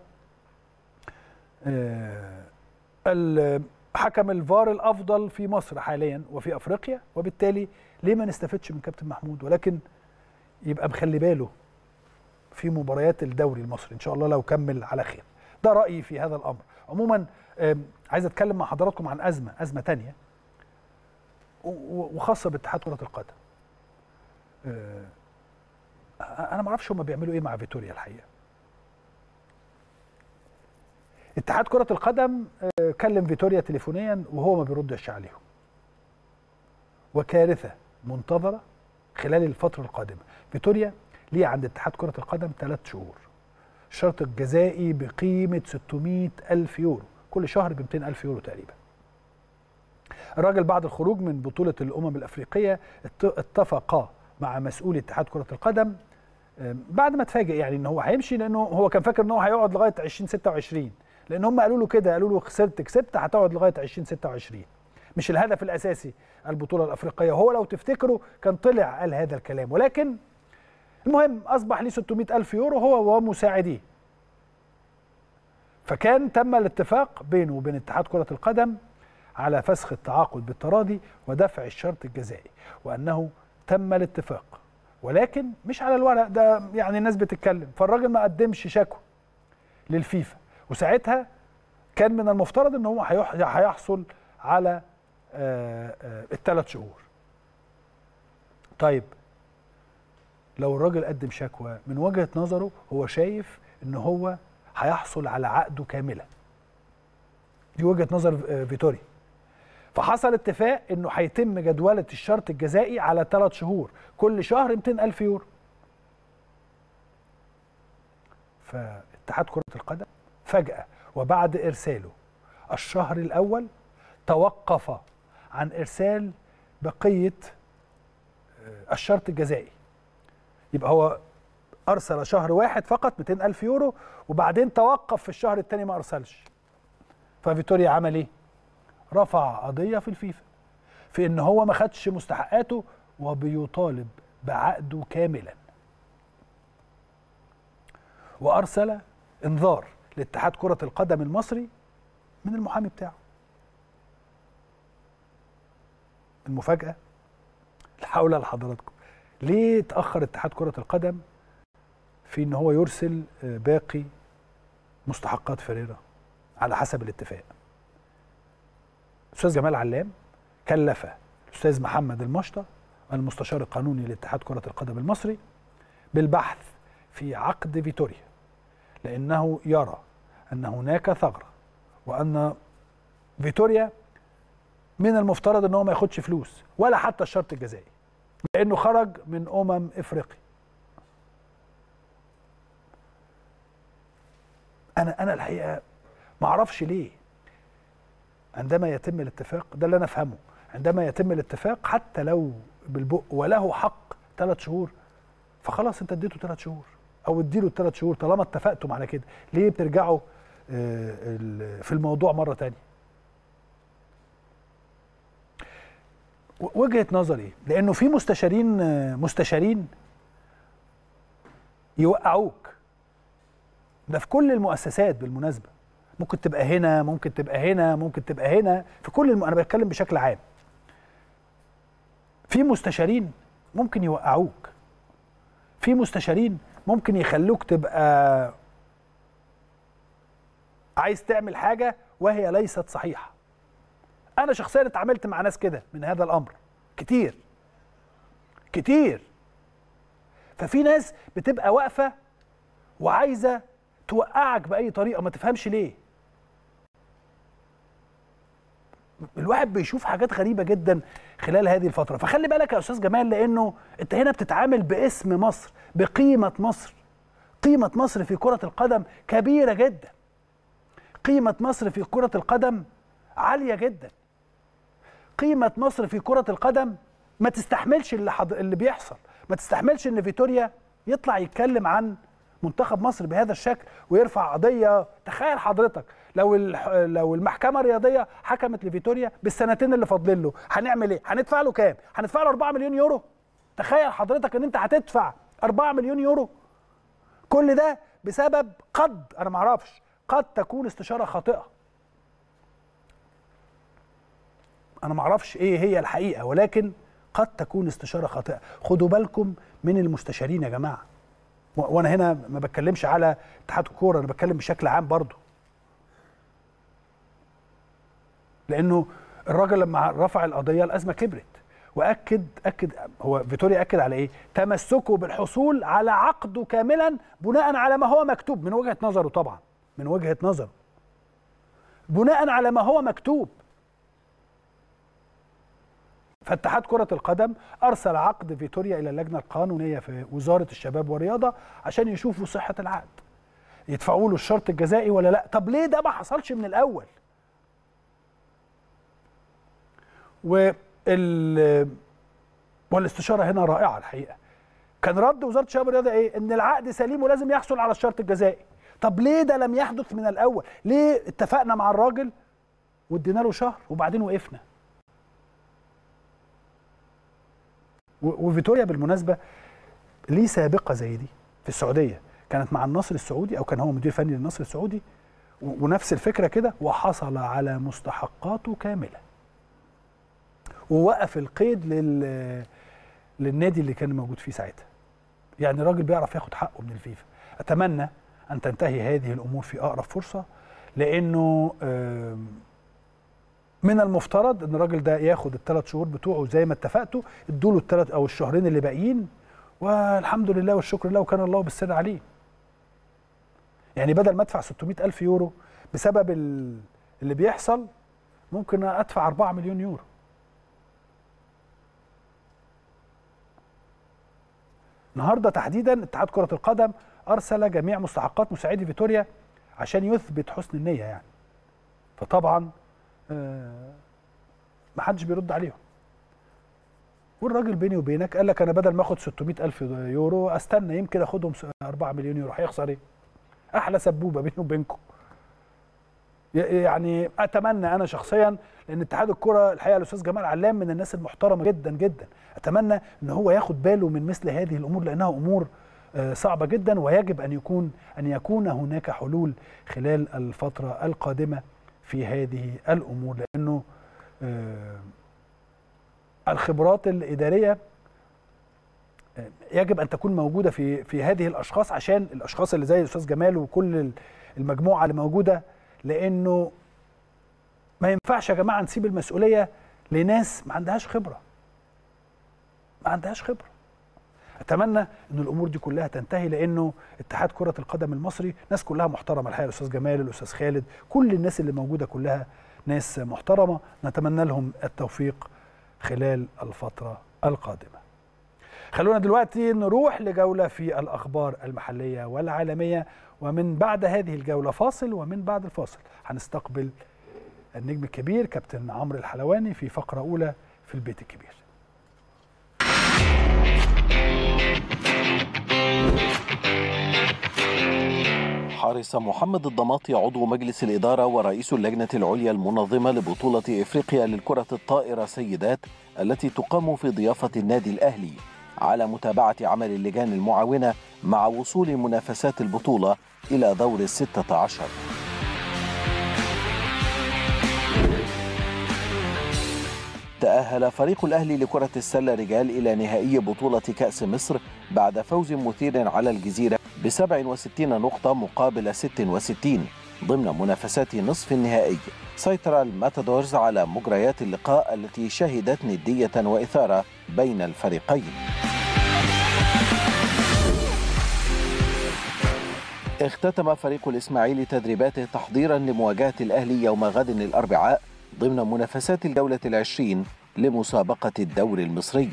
آه، ال- حكم الفار الافضل في مصر حاليا وفي افريقيا وبالتالي ليه ما نستفدش من كابتن محمود ولكن يبقى مخلي باله في مباريات الدوري المصري ان شاء الله لو كمل على خير ده رايي في هذا الامر عموما آم، عايز اتكلم مع حضراتكم عن ازمه ازمه تانية و- و- وخاصه باتحاد كره القدم آه، انا ما اعرفش هم بيعملوا ايه مع فيتوريا الحقيقه اتحاد كره القدم آه، كلم فيتوريا تليفونيا وهو ما بيردش عليهم وكارثه منتظره خلال الفتره القادمه فيتوريا ليه عند اتحاد كره القدم ثلاث شهور الشرط الجزائي بقيمه 600 الف يورو كل شهر ب 200 الف يورو تقريبا الراجل بعد الخروج من بطوله الامم الافريقيه ات- اتفق مع مسؤول اتحاد كره القدم آم، بعد ما اتفاجئ يعني ان هو هيمشي لانه هو كان فاكر ان هو هيقعد لغايه 2026 لان هم قالوا له كده قالوا له خسرت كسبت هتقعد لغايه 2026 مش الهدف الاساسي البطوله الافريقيه هو لو تفتكروا كان طلع قال هذا الكلام ولكن المهم اصبح ليه 600 الف يورو هو ومساعديه فكان تم الاتفاق بينه وبين اتحاد كره القدم على فسخ التعاقد بالتراضي ودفع الشرط الجزائي وانه تم الاتفاق ولكن مش على الورق ده يعني الناس بتتكلم فالراجل ما قدمش شكوى للفيفا وساعتها كان من المفترض ان هو هيح- هيحصل على الثلاث شهور طيب لو الراجل قدم شكوى من وجهة نظره هو شايف ان هو هيحصل على عقده كاملا دي وجهة نظر آه، فيتوري فحصل اتفاق انه هيتم جدولة الشرط الجزائي على ثلاث شهور كل شهر 200 الف يورو فاتحاد كرة القدم فجأة وبعد ارساله الشهر الاول توقف عن ارسال بقية آه، الشرط الجزائي يبقى هو ارسل شهر واحد فقط 200 الف يورو وبعدين توقف في الشهر الثاني ما ارسلش ففيتوريا عمل ايه رفع قضيه في الفيفا في ان هو ما خدش مستحقاته وبيطالب بعقده كاملا وارسل انذار لاتحاد كره القدم المصري من المحامي بتاعه المفاجاه اللي هقولها لحضراتكم ليه اتاخر اتحاد كره القدم في ان هو يرسل باقي مستحقات فيريرا على حسب الاتفاق الاستاذ جمال علام كلف الاستاذ محمد المشطه المستشار القانوني لاتحاد كره القدم المصري بالبحث في عقد فيتوريا لانه يرى ان هناك ثغره وان فيتوريا من المفترض ان هو ما ياخدش فلوس ولا حتى الشرط الجزائي لانه خرج من امم افريقيا انا انا الحقيقه ما اعرفش ليه عندما يتم الاتفاق ده اللي انا افهمه عندما يتم الاتفاق حتى لو بالبق وله حق ثلاث شهور فخلاص انت اديته ثلاث شهور او اديله الثلاث شهور طالما اتفقتم على كده ليه بترجعوا في الموضوع مره تانية وجهه نظري لانه في مستشارين مستشارين يوقعوك ده في كل المؤسسات بالمناسبه ممكن تبقى هنا ممكن تبقى هنا ممكن تبقى هنا في كل الم... انا بتكلم بشكل عام في مستشارين ممكن يوقعوك في مستشارين ممكن يخلوك تبقى عايز تعمل حاجه وهي ليست صحيحه انا شخصيا اتعاملت مع ناس كده من هذا الامر كتير كتير ففي ناس بتبقى واقفه وعايزه توقعك باي طريقه ما تفهمش ليه الواحد بيشوف حاجات غريبه جدا خلال هذه الفتره فخلي بالك يا استاذ جمال لانه انت هنا بتتعامل باسم مصر بقيمه مصر قيمه مصر في كره القدم كبيره جدا قيمه مصر في كره القدم عاليه جدا قيمه مصر في كره القدم ما تستحملش اللي, حض... اللي بيحصل ما تستحملش ان فيتوريا يطلع يتكلم عن منتخب مصر بهذا الشكل ويرفع قضيه تخيل حضرتك لو لو المحكمه الرياضيه حكمت لفيتوريا بالسنتين اللي فاضلين له هنعمل ايه هندفع له كام هندفع له 4 مليون يورو تخيل حضرتك ان انت هتدفع 4 مليون يورو كل ده بسبب قد انا ما اعرفش قد تكون استشاره خاطئه انا ما اعرفش ايه هي الحقيقه ولكن قد تكون استشاره خاطئه خدوا بالكم من المستشارين يا جماعه وانا هنا ما بتكلمش على اتحاد الكوره انا بتكلم بشكل عام برضه لانه الراجل لما رفع القضيه الازمه كبرت واكد اكد هو فيتوريا اكد على ايه تمسكه بالحصول على عقده كاملا بناء على ما هو مكتوب من وجهه نظره طبعا من وجهه نظره بناء على ما هو مكتوب فاتحاد كرة القدم أرسل عقد فيتوريا إلى اللجنة القانونية في وزارة الشباب والرياضة عشان يشوفوا صحة العقد يدفعوا له الشرط الجزائي ولا لا طب ليه ده ما حصلش من الأول وال والاستشارة هنا رائعة الحقيقة كان رد وزارة الشباب والرياضة إيه إن العقد سليم ولازم يحصل على الشرط الجزائي طب ليه ده لم يحدث من الأول ليه اتفقنا مع الراجل وادينا له شهر وبعدين وقفنا وفيتوريا بالمناسبه ليه سابقه زي دي في السعوديه كانت مع النصر السعودي او كان هو مدير فني للنصر السعودي ونفس الفكره كده وحصل على مستحقاته كامله ووقف القيد لل للنادي اللي كان موجود فيه ساعتها يعني الراجل بيعرف ياخد حقه من الفيفا اتمنى ان تنتهي هذه الامور في اقرب فرصه لانه من المفترض ان الراجل ده ياخد الثلاث شهور بتوعه زي ما اتفقتوا ادوا له الثلاث او الشهرين اللي باقيين والحمد لله والشكر لله وكان الله بالسر عليه. يعني بدل ما ادفع 600 الف يورو بسبب اللي بيحصل ممكن ادفع 4 مليون يورو. النهارده تحديدا اتحاد كره القدم ارسل جميع مستحقات مساعدي فيتوريا عشان يثبت حسن النيه يعني. فطبعا ما حدش بيرد عليهم والراجل بيني وبينك قال لك انا بدل ما اخد 600 الف يورو استنى يمكن اخدهم 4 مليون يورو هيخسر ايه احلى سبوبه بيني وبينكم يعني اتمنى انا شخصيا لان اتحاد الكره الحقيقه الاستاذ جمال علام من الناس المحترمه جدا جدا اتمنى ان هو ياخد باله من مثل هذه الامور لانها امور صعبه جدا ويجب ان يكون ان يكون هناك حلول خلال الفتره القادمه في هذه الامور لانه الخبرات الاداريه يجب ان تكون موجوده في في هذه الاشخاص عشان الاشخاص اللي زي الاستاذ جمال وكل المجموعه اللي موجوده لانه ما ينفعش يا جماعه نسيب المسؤوليه لناس ما عندهاش خبره ما عندهاش خبره اتمنى ان الامور دي كلها تنتهي لانه اتحاد كره القدم المصري ناس كلها محترمه الحقيقه الاستاذ جمال الاستاذ خالد كل الناس اللي موجوده كلها ناس محترمه نتمنى لهم التوفيق خلال الفتره القادمه خلونا دلوقتي نروح لجوله في الاخبار المحليه والعالميه ومن بعد هذه الجوله فاصل ومن بعد الفاصل هنستقبل النجم الكبير كابتن عمرو الحلواني في فقره اولى في البيت الكبير حرص محمد الضماطي عضو مجلس الإدارة ورئيس اللجنة العليا المنظمة لبطولة إفريقيا للكرة الطائرة سيدات التي تقام في ضيافة النادي الأهلي على متابعة عمل اللجان المعاونة مع وصول منافسات البطولة إلى دور الستة عشر تأهل فريق الأهلي لكرة السلة رجال إلى نهائي بطولة كأس مصر بعد فوز مثير على الجزيرة ب 67 نقطة مقابل 66 ضمن منافسات نصف النهائي سيطر الماتادورز على مجريات اللقاء التي شهدت ندية وإثارة بين الفريقين اختتم فريق الإسماعيلي تدريباته تحضيرا لمواجهة الأهلي يوم غد الأربعاء ضمن منافسات الجولة العشرين لمسابقة الدور المصري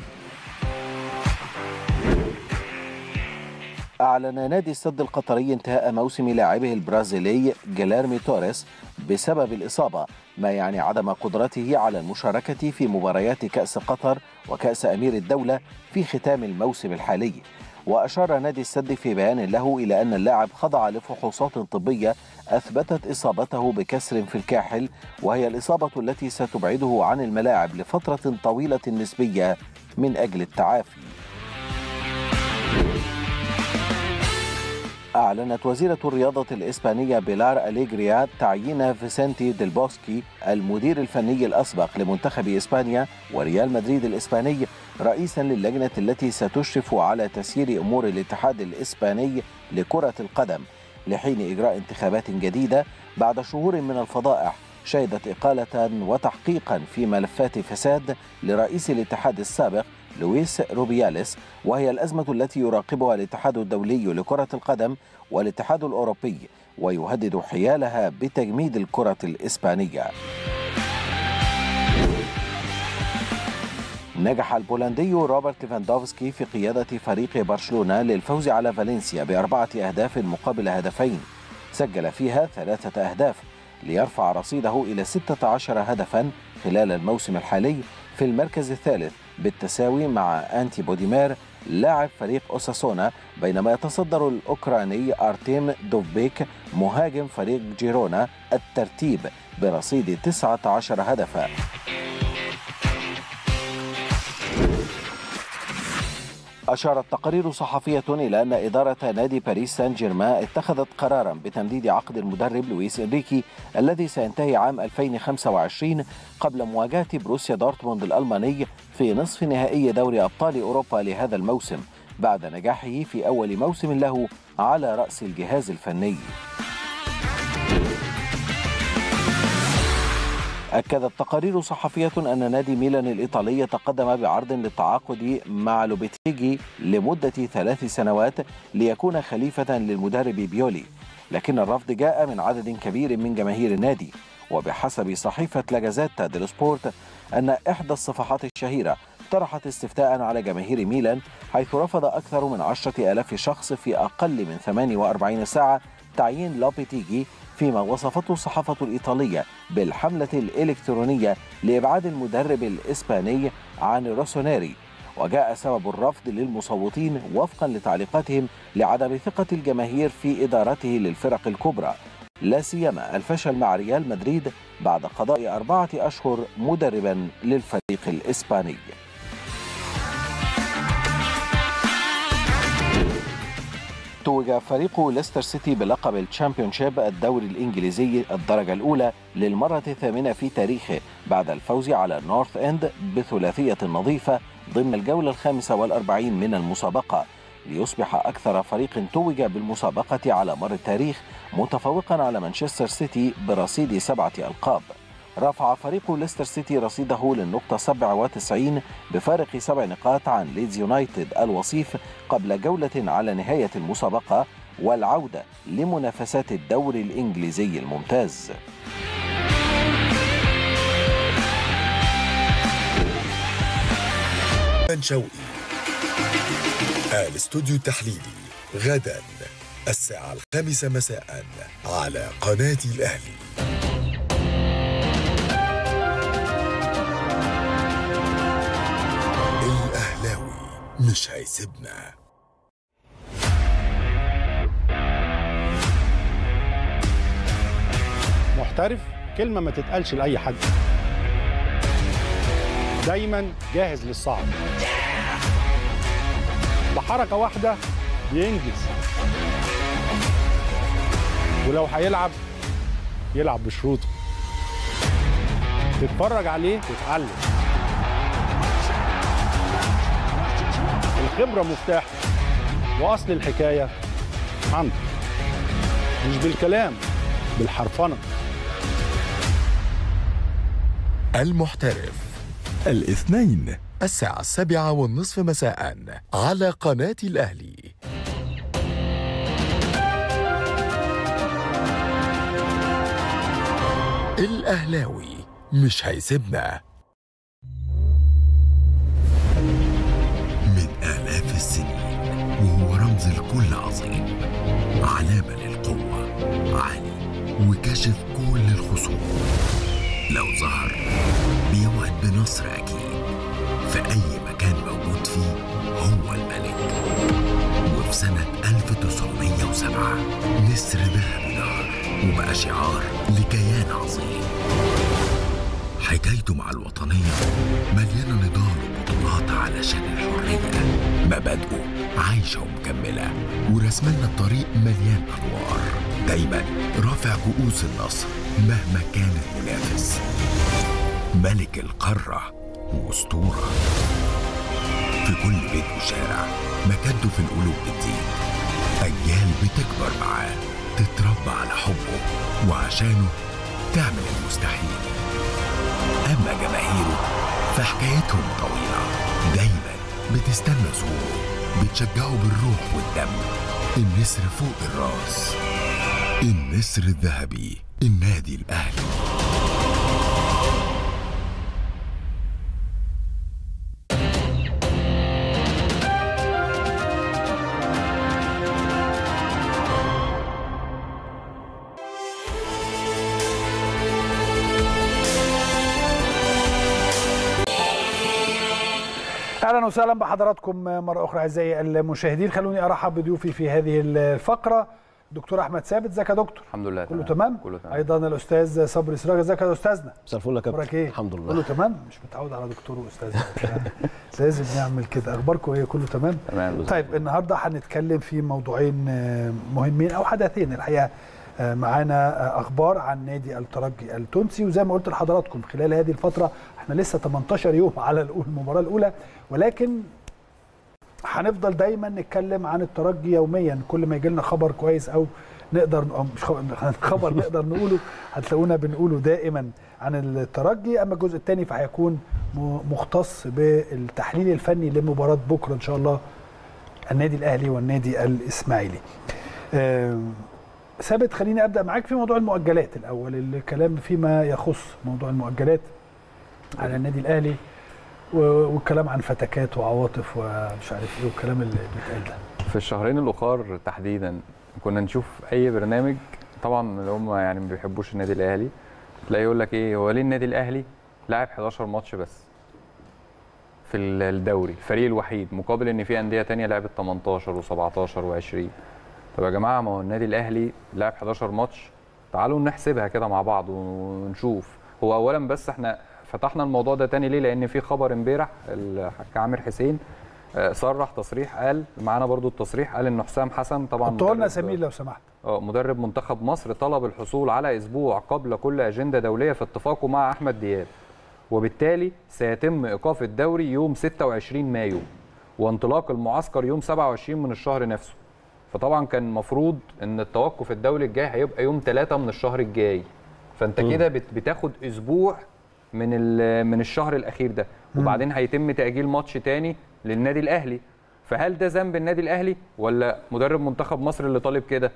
أعلن نادي السد القطري انتهاء موسم لاعبه البرازيلي جيليرمي توريس بسبب الإصابة ما يعني عدم قدرته على المشاركة في مباريات كأس قطر وكأس أمير الدولة في ختام الموسم الحالي وأشار نادي السد في بيان له إلى أن اللاعب خضع لفحوصات طبية أثبتت إصابته بكسر في الكاحل وهي الإصابة التي ستبعده عن الملاعب لفترة طويلة نسبية من أجل التعافي أعلنت وزيرة الرياضة الإسبانية بيلار أليغريا تعيين فيسنتي ديل بوسكي المدير الفني الأسبق لمنتخب إسبانيا وريال مدريد الإسباني رئيسا للجنة التي ستشرف على تسيير أمور الاتحاد الإسباني لكرة القدم لحين إجراء انتخابات جديدة بعد شهور من الفضائح شهدت إقالة وتحقيقا في ملفات فساد لرئيس الاتحاد السابق لويس روبياليس وهي الأزمة التي يراقبها الاتحاد الدولي لكرة القدم والاتحاد الأوروبي ويهدد حيالها بتجميد الكرة الإسبانية نجح البولندي روبرت ليفاندوفسكي في قيادة فريق برشلونة للفوز على فالنسيا بأربعة أهداف مقابل هدفين سجل فيها ثلاثة أهداف ليرفع رصيده إلى 16 هدفا خلال الموسم الحالي في المركز الثالث بالتساوي مع أنتي بوديمير لاعب فريق أوساسونا بينما يتصدر الأوكراني أرتيم دوفبيك مهاجم فريق جيرونا الترتيب برصيد 19 هدفا أشارت تقارير صحفية إلى أن إدارة نادي باريس سان جيرمان اتخذت قرارا بتمديد عقد المدرب لويس إنريكي الذي سينتهي عام 2025 قبل مواجهة بروسيا دورتموند الألماني في نصف نهائي دوري أبطال أوروبا لهذا الموسم بعد نجاحه في أول موسم له على رأس الجهاز الفني أكدت تقارير صحفية أن نادي ميلان الإيطالي تقدم بعرض للتعاقد مع لوبيتيجي لمدة ثلاث سنوات ليكون خليفة للمدرب بيولي لكن الرفض جاء من عدد كبير من جماهير النادي وبحسب صحيفة لاجازيتا ديل سبورت أن إحدى الصفحات الشهيرة طرحت استفتاء على جماهير ميلان حيث رفض أكثر من عشرة آلاف شخص في أقل من 48 ساعة تعيين لوبيتيجي فيما وصفته الصحافة الإيطالية بالحملة الإلكترونية لإبعاد المدرب الإسباني عن روسونيري وجاء سبب الرفض للمصوتين وفقا لتعليقاتهم لعدم ثقة الجماهير في إدارته للفرق الكبرى لا سيما الفشل مع ريال مدريد بعد قضاء أربعة أشهر مدربا للفريق الإسباني توج فريق ليستر سيتي بلقب الشامبيونشيب الدوري الإنجليزي الدرجة الأولى للمرة الثامنة في تاريخه بعد الفوز على نورث إند بثلاثية نظيفة ضمن الجولة الخامسة والأربعين من المسابقة ليصبح أكثر فريق توج بالمسابقة على مر التاريخ متفوقا على مانشستر سيتي برصيد سبعة ألقاب رفع فريق ليستر سيتي رصيده للنقطة 97 بفارق سبع نقاط عن ليدز يونايتد الوصيف قبل جولة على نهاية المسابقة والعودة لمنافسات الدوري الإنجليزي الممتاز من شوقي الاستوديو التحليلي غدا الساعة الخامسة مساء على قناة الأهلي الأهلاوي مش هيسيبنا محترف كلمة ما تتقالش لأي حد دايما جاهز للصعب بحركة واحدة بينجز ولو هيلعب يلعب بشروطه تتفرج عليه تتعلم الخبرة مفتاح وأصل الحكاية عنده مش بالكلام بالحرفنة المحترف الاثنين الساعة السابعة والنصف مساء على قناة الأهلي الأهلاوي مش هيسيبنا من آلاف السنين وهو رمز الكل عظيم علامة للقوة عالي وكشف كل الخصوم لو ظهر بيوعد بنصر أكيد في أي مكان موجود فيه هو الملك وفي سنة 1907 نسر ذهبي ظهر وبقى شعار لكيان عظيم حكايته مع الوطنية مليانة نضال وبطولات علشان الحرية مبادئه عايشة ومكملة ورسمنا الطريق مليان أنوار دايما رافع كؤوس النصر مهما كان المنافس ملك القارة وأسطورة في كل بيت وشارع مكانته في القلوب بتزيد أجيال بتكبر معاه تتربى على حبه وعشانه تعمل المستحيل أما جماهيره فحكايتهم طويلة دايما بتستنى ظهوره بتشجعه بالروح والدم النسر فوق الراس النسر الذهبي النادي الأهلي اهلا وسهلا بحضراتكم مره اخرى اعزائي المشاهدين خلوني ارحب بضيوفي في هذه الفقره دكتور احمد ثابت ازيك يا دكتور الحمد لله كله تمام كله تمام ايضا الاستاذ صبري سراج ازيك يا استاذنا مساء الفل يا كابتن اخبارك ايه الحمد لله كله تمام مش متعود على دكتور واستاذ لازم نعمل كده اخباركم ايه كله تمام تمام طيب النهارده هنتكلم في موضوعين آه، مهمين او حدثين الحقيقه آه، معانا آه، اخبار عن نادي الترجي التونسي وزي ما قلت لحضراتكم خلال هذه الفتره احنا لسه 18 يوم على الأول- المباراه الاولى ولكن هنفضل دايما نتكلم عن الترجي يوميا كل ما يجي لنا خبر كويس او نقدر أو مش خبر- خبر نقدر نقوله هتلاقونا بنقوله دائما عن الترجي اما الجزء الثاني فهيكون م- مختص بالتحليل الفني لمباراه بكره ان شاء الله النادي الاهلي والنادي الاسماعيلي. آم، ثابت خليني ابدا معاك في موضوع المؤجلات الاول الكلام فيما يخص موضوع المؤجلات على النادي الاهلي و- والكلام عن فتكات وعواطف ومش عارف ايه والكلام اللي بيتقال ده. في الشهرين الاخر تحديدا كنا نشوف اي برنامج طبعا اللي هم يعني ما بيحبوش النادي الاهلي تلاقي يقول لك ايه هو ليه النادي الاهلي لاعب 11 ماتش بس في ال- الدوري الفريق الوحيد مقابل ان في انديه تانية لعبت 18 و17 و20 طب يا جماعه ما هو النادي الاهلي لعب 11 ماتش تعالوا نحسبها كده مع بعض ونشوف هو اولا بس احنا فتحنا الموضوع ده تاني ليه لان في خبر امبارح الحاج عامر حسين آه، صرح تصريح قال معانا برضو التصريح قال ان حسام حسن طبعا حطوا لنا مدرب- سمير لو سمحت آه، مدرب منتخب مصر طلب الحصول على اسبوع قبل كل اجنده دوليه في اتفاقه مع احمد دياب وبالتالي سيتم ايقاف الدوري يوم 26 مايو وانطلاق المعسكر يوم 27 من الشهر نفسه فطبعا كان المفروض ان التوقف الدولي الجاي هيبقى يوم 3 من الشهر الجاي فانت كده بت- بتاخد اسبوع من ال- من الشهر الاخير ده وبعدين هيتم تاجيل ماتش تاني للنادي الاهلي فهل ده ذنب النادي الاهلي ولا مدرب منتخب مصر اللي طالب كده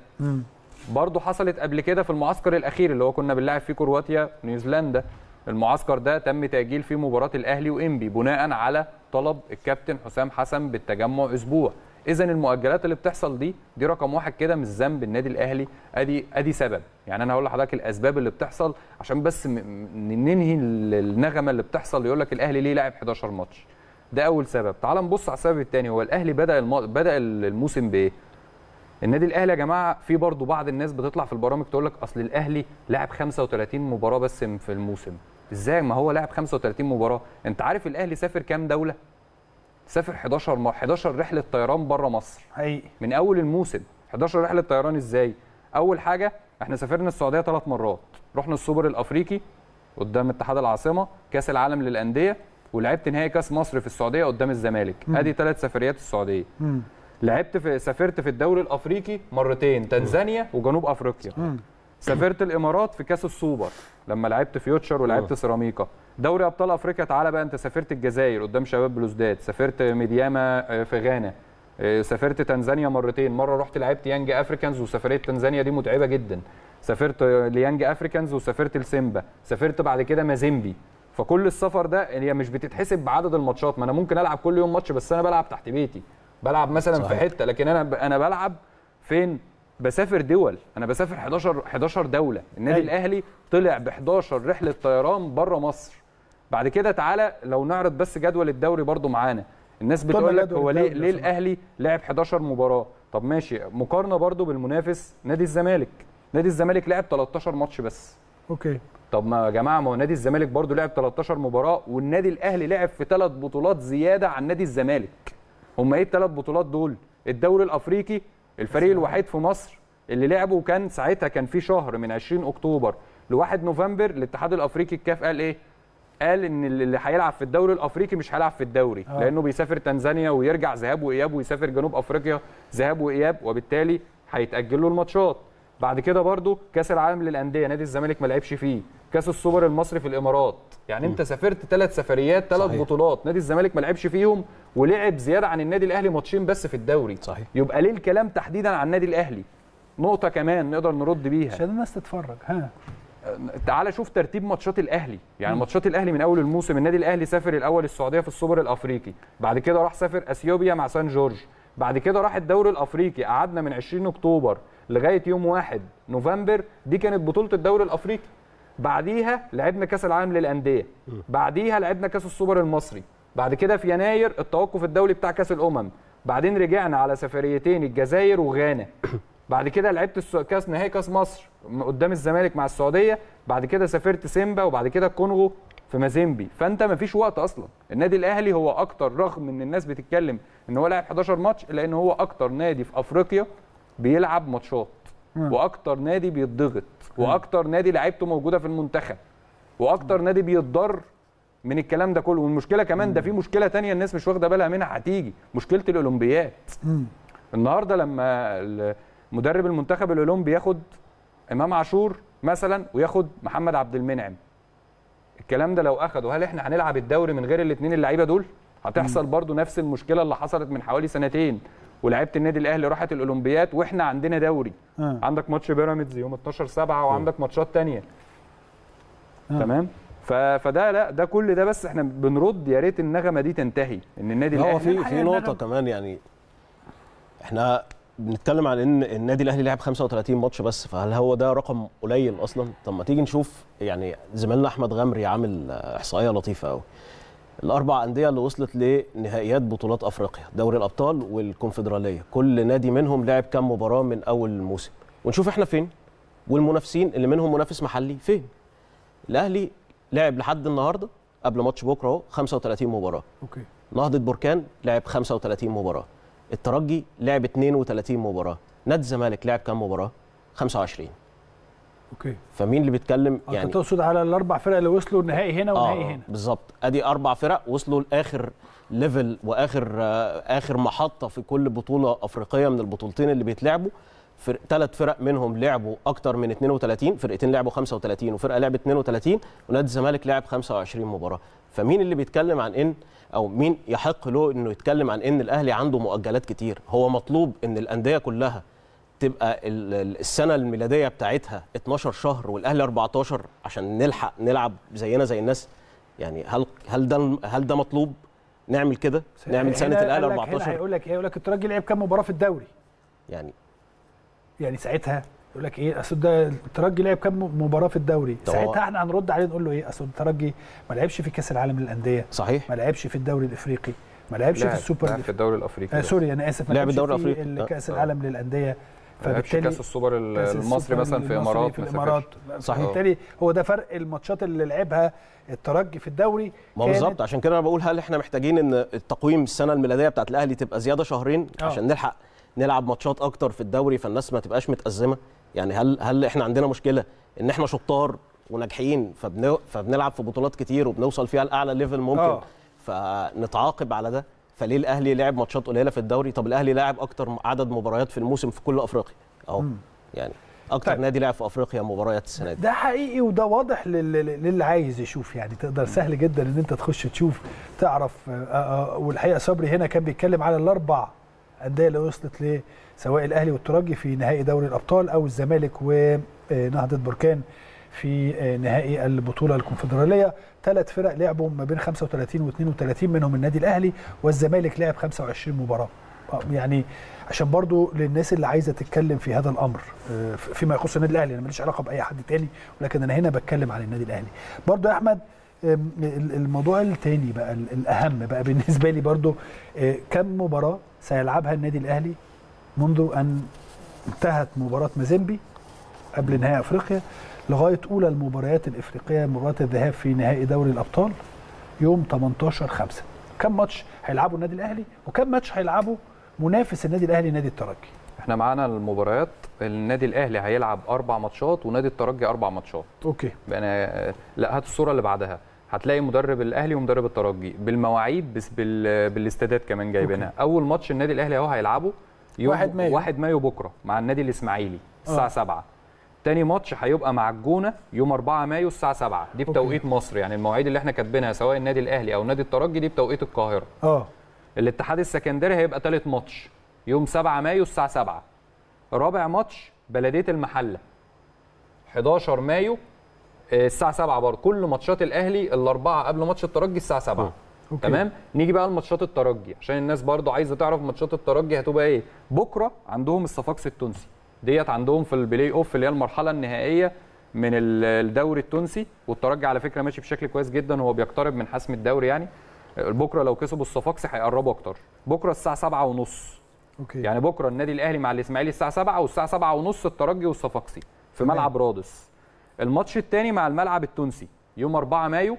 برضه حصلت قبل كده في المعسكر الاخير اللي هو كنا بنلعب فيه كرواتيا نيوزيلندا المعسكر ده تم تاجيل فيه مباراه الاهلي وانبي بناء على طلب الكابتن حسام حسن بالتجمع اسبوع اذا المؤجلات اللي بتحصل دي دي رقم واحد كده مش ذنب النادي الاهلي ادي ادي سبب يعني انا هقول لحضرتك الاسباب اللي بتحصل عشان بس م- م- ننهي ال- النغمه اللي بتحصل يقول لك الاهلي ليه لاعب 11 ماتش ده اول سبب تعال نبص على السبب الثاني هو الاهلي بدا الم... بدا الموسم بايه النادي الاهلي يا جماعه في برضه بعض الناس بتطلع في البرامج تقول لك اصل الاهلي لعب 35 مباراه بس في الموسم ازاي ما هو لعب 35 مباراه انت عارف الاهلي سافر كام دوله سافر 11 م... 11 رحله طيران بره مصر حقيقي من اول الموسم 11 رحله طيران ازاي اول حاجه احنا سافرنا السعوديه ثلاث مرات رحنا السوبر الافريقي قدام اتحاد العاصمه كاس العالم للانديه ولعبت نهائي كاس مصر في السعوديه قدام الزمالك ادي ثلاث سفريات السعوديه لعبت في سافرت في الدوري الافريقي مرتين تنزانيا وجنوب افريقيا سافرت الامارات في كاس السوبر لما لعبت فيوتشر ولعبت سيراميكا دوري ابطال افريقيا تعالى بقى انت سافرت الجزائر قدام شباب بلوزداد سافرت ميدياما آه، في غانا آه، سافرت تنزانيا مرتين مره رحت لعبت يانج افريكانز وسفريه تنزانيا دي متعبه جدا سافرت آه، ليانج افريكانز وسافرت لسيمبا سافرت بعد كده مازيمبي فكل السفر ده هي مش بتتحسب بعدد الماتشات ما انا ممكن العب كل يوم ماتش بس انا بلعب تحت بيتي بلعب مثلا صحيح. في حته لكن انا انا بلعب فين بسافر دول انا بسافر 11 11 دوله النادي أيوة. الاهلي طلع ب 11 رحله طيران بره مصر بعد كده تعالى لو نعرض بس جدول الدوري برضو معانا الناس طلع بتقول لك جدول هو ليه الدوري لو ليه سمحت. الاهلي لعب 11 مباراه طب ماشي مقارنه برضو بالمنافس نادي الزمالك نادي الزمالك لعب 13 ماتش بس اوكي طب ما يا جماعه ما هو نادي الزمالك برضو لعب 13 مباراه والنادي الاهلي لعب في ثلاث بطولات زياده عن نادي الزمالك هم ايه الثلاث بطولات دول الدوري الافريقي الفريق الوحيد في مصر اللي لعبه وكان ساعتها كان في شهر من 20 اكتوبر ل 1 نوفمبر الاتحاد الافريقي الكاف قال ايه قال ان اللي هيلعب في الدوري الافريقي مش هيلعب في الدوري آه. لانه بيسافر تنزانيا ويرجع ذهاب واياب ويسافر جنوب افريقيا ذهاب واياب وبالتالي هيتاجل له الماتشات بعد كده برضو كاس العالم للانديه نادي الزمالك ما لعبش فيه كاس السوبر المصري في الامارات يعني انت سافرت ثلاث سفريات ثلاث صحيح. بطولات نادي الزمالك ما لعبش فيهم ولعب زياده عن النادي الاهلي ماتشين بس في الدوري صحيح. يبقى ليه الكلام تحديدا عن النادي الاهلي نقطه كمان نقدر نرد بيها عشان الناس تتفرج ها تعال شوف ترتيب ماتشات الاهلي يعني ماتشات الاهلي من اول الموسم النادي الاهلي سافر الاول السعوديه في السوبر الافريقي بعد كده راح سافر اثيوبيا مع سان جورج بعد كده راح الدوري الافريقي قعدنا من 20 اكتوبر لغايه يوم 1 نوفمبر دي كانت بطوله الدوري الافريقي بعديها لعبنا كاس العالم للانديه بعديها لعبنا كاس السوبر المصري بعد كده في يناير التوقف الدولي بتاع كاس الامم بعدين رجعنا على سفريتين الجزائر وغانا بعد كده لعبت الس- كاس نهائي كاس مصر م- قدام الزمالك مع السعوديه بعد كده سافرت سيمبا وبعد كده الكونغو في مازيمبي فانت مفيش وقت اصلا النادي الاهلي هو اكتر رغم ان الناس بتتكلم ان هو لعب 11 ماتش لان هو اكتر نادي في افريقيا بيلعب ماتشات واكتر نادي بيتضغط واكتر نادي لعيبته موجوده في المنتخب واكتر نادي بيتضر من الكلام ده كله والمشكله كمان ده في مشكله تانية الناس مش واخده بالها منها هتيجي مشكله الاولمبيات النهارده لما ال- مدرب المنتخب الاولمبي ياخد امام عاشور مثلا وياخد محمد عبد المنعم الكلام ده لو اخده هل احنا هنلعب الدوري من غير الاثنين اللعيبه دول هتحصل برضو نفس المشكله اللي حصلت من حوالي سنتين ولعيبه النادي الاهلي راحت الاولمبيات واحنا عندنا دوري آه. عندك ماتش بيراميدز يوم 12 7 وعندك ماتشات تانية آه. تمام ف... فده لا ده كل ده بس احنا بنرد يا ريت النغمه دي تنتهي ان النادي لا، هو الاهلي في في نقطه كمان يعني احنا بنتكلم عن ان النادي الاهلي لعب 35 ماتش بس فهل هو ده رقم قليل اصلا طب ما تيجي نشوف يعني زميلنا احمد غمري عامل آه، احصائيه لطيفه قوي الاربع انديه اللي وصلت لنهائيات بطولات افريقيا دوري الابطال والكونفدراليه كل نادي منهم لعب كام مباراه من اول الموسم ونشوف احنا فين والمنافسين اللي منهم منافس محلي فين الاهلي لعب لحد النهارده قبل ماتش بكره اهو 35 مباراه اوكي نهضه بركان لعب 35 مباراه الترجي لعب 32 مباراه نادي الزمالك لعب كام مباراه 25 اوكي فمين اللي بيتكلم يعني يعني تقصد على الاربع فرق اللي وصلوا النهائي هنا ونهائي هنا بالظبط ادي اربع فرق وصلوا لاخر ليفل واخر آه، اخر محطه في كل بطوله افريقيه من البطولتين اللي بيتلعبوا فرق ثلاث فرق منهم لعبوا اكتر من 32 فرقتين لعبوا 35 وفرقه لعبت 32 ونادي الزمالك لعب 25 مباراه فمين اللي بيتكلم عن ان او مين يحق له انه يتكلم عن ان الاهلي عنده مؤجلات كتير هو مطلوب ان الانديه كلها تبقى ال- ال- السنه الميلاديه بتاعتها 12 شهر والاهلي 14 عشان نلحق نلعب زينا زي الناس يعني هل هل ده هل ده مطلوب نعمل كده نعمل سنه هنا الاهلي قال لك- هنا 14 هيقول لك ايه يقول لك الترجي لعب كام مباراه في الدوري يعني يعني ساعتها يقول لك ايه اصل ده الترجي لعب كام مباراه في الدوري طب هو- ساعتها احنا هنرد عليه نقول له ايه اصل الترجي ما لعبش في كاس العالم للانديه صحيح ما لعبش في الدوري الافريقي ما لعبش في لعب- السوبر لعب في الدوري الافريقي آه بس. سوري انا اسف ما لعب لعبش الدوري في الأفريقي. ال- كاس آه. العالم للانديه ما لعبش كاس السوبر ال- كأس المصري السوبر مثلا في المصري امارات في ما الامارات سافرش. صحيح. بالتالي هو ده فرق الماتشات اللي لعبها الترجي في الدوري ما هو كانت- بالظبط عشان كده انا بقول هل احنا محتاجين ان التقويم السنه الميلاديه بتاعت الاهلي تبقى زياده شهرين آه. عشان نلحق نلعب ماتشات اكتر في الدوري فالناس ما تبقاش متازمه يعني هل هل احنا عندنا مشكله ان احنا شطار وناجحين فبن... فبنلعب في بطولات كتير وبنوصل فيها لاعلى ليفل ممكن آه. فنتعاقب على ده فليه الاهلي لعب ماتشات قليله في الدوري طب الاهلي لاعب اكتر عدد مباريات في الموسم في كل افريقيا اهو يعني اكتر طيب. نادي لعب في افريقيا مباريات السنه دي ده حقيقي وده واضح لل- لل- للي عايز يشوف يعني تقدر سهل جدا ان انت تخش تشوف تعرف آه، آه، والحقيقه صبري هنا كان بيتكلم على الاربع انديه اللي وصلت ل سواء الاهلي والترجي في نهائي دوري الابطال او الزمالك ونهضه بركان في آه، نهائي البطوله الكونفدراليه ثلاث فرق لعبوا ما بين 35 و32 منهم النادي الاهلي والزمالك لعب 25 مباراه آه، يعني عشان برضو للناس اللي عايزه تتكلم في هذا الامر آه، فيما يخص النادي الاهلي انا ماليش علاقه باي حد تاني ولكن انا هنا بتكلم عن النادي الاهلي برضو يا احمد آم، ال- الموضوع التاني بقى ال- الاهم بقى بالنسبه لي برضو آه، كم مباراه سيلعبها النادي الاهلي منذ ان انتهت مباراه مازيمبي قبل نهائي افريقيا لغايه اولى المباريات الافريقيه مباراه الذهاب في نهائي دوري الابطال يوم 18 5 كم ماتش هيلعبوا النادي الاهلي وكم ماتش هيلعبوا منافس النادي الاهلي نادي الترجي احنا معانا المباريات النادي الاهلي هيلعب اربع ماتشات ونادي الترجي اربع ماتشات اوكي بقى لا هات الصوره اللي بعدها هتلاقي مدرب الاهلي ومدرب الترجي بالمواعيد بس بال... بالاستادات كمان جايبينها اول ماتش النادي الاهلي اهو هيلعبه يوم واحد مايو. 1 مايو بكره مع النادي الاسماعيلي الساعه آه. 7 تاني ماتش هيبقى مع الجونه يوم 4 مايو الساعه 7 دي بتوقيت مصر يعني المواعيد اللي احنا كاتبينها سواء النادي الاهلي او نادي الترجي دي بتوقيت القاهره اه الاتحاد السكندري هيبقى ثالث ماتش يوم 7 مايو الساعه 7 رابع ماتش بلديه المحله 11 مايو آه، الساعه 7 برضه كل ماتشات الاهلي الاربعه قبل ماتش الترجي الساعه 7 أوكي. تمام نيجي بقى لماتشات الترجي عشان الناس برضه عايزه تعرف ماتشات الترجي هتبقى ايه بكره عندهم الصفاقسي التونسي ديت عندهم في البلاي اوف اللي هي المرحله النهائيه من ال- الدوري التونسي والترجي على فكره ماشي بشكل كويس جدا وهو بيقترب من حسم الدوري يعني بكره لو كسبوا الصفاقسي هيقربوا اكتر بكره الساعه 7 ونص اوكي يعني بكره النادي الاهلي مع الاسماعيلي الساعه 7 والساعه 7 ونص الترجي والصفاقسي في تمام. ملعب رادس الماتش الثاني مع الملعب التونسي يوم 4 مايو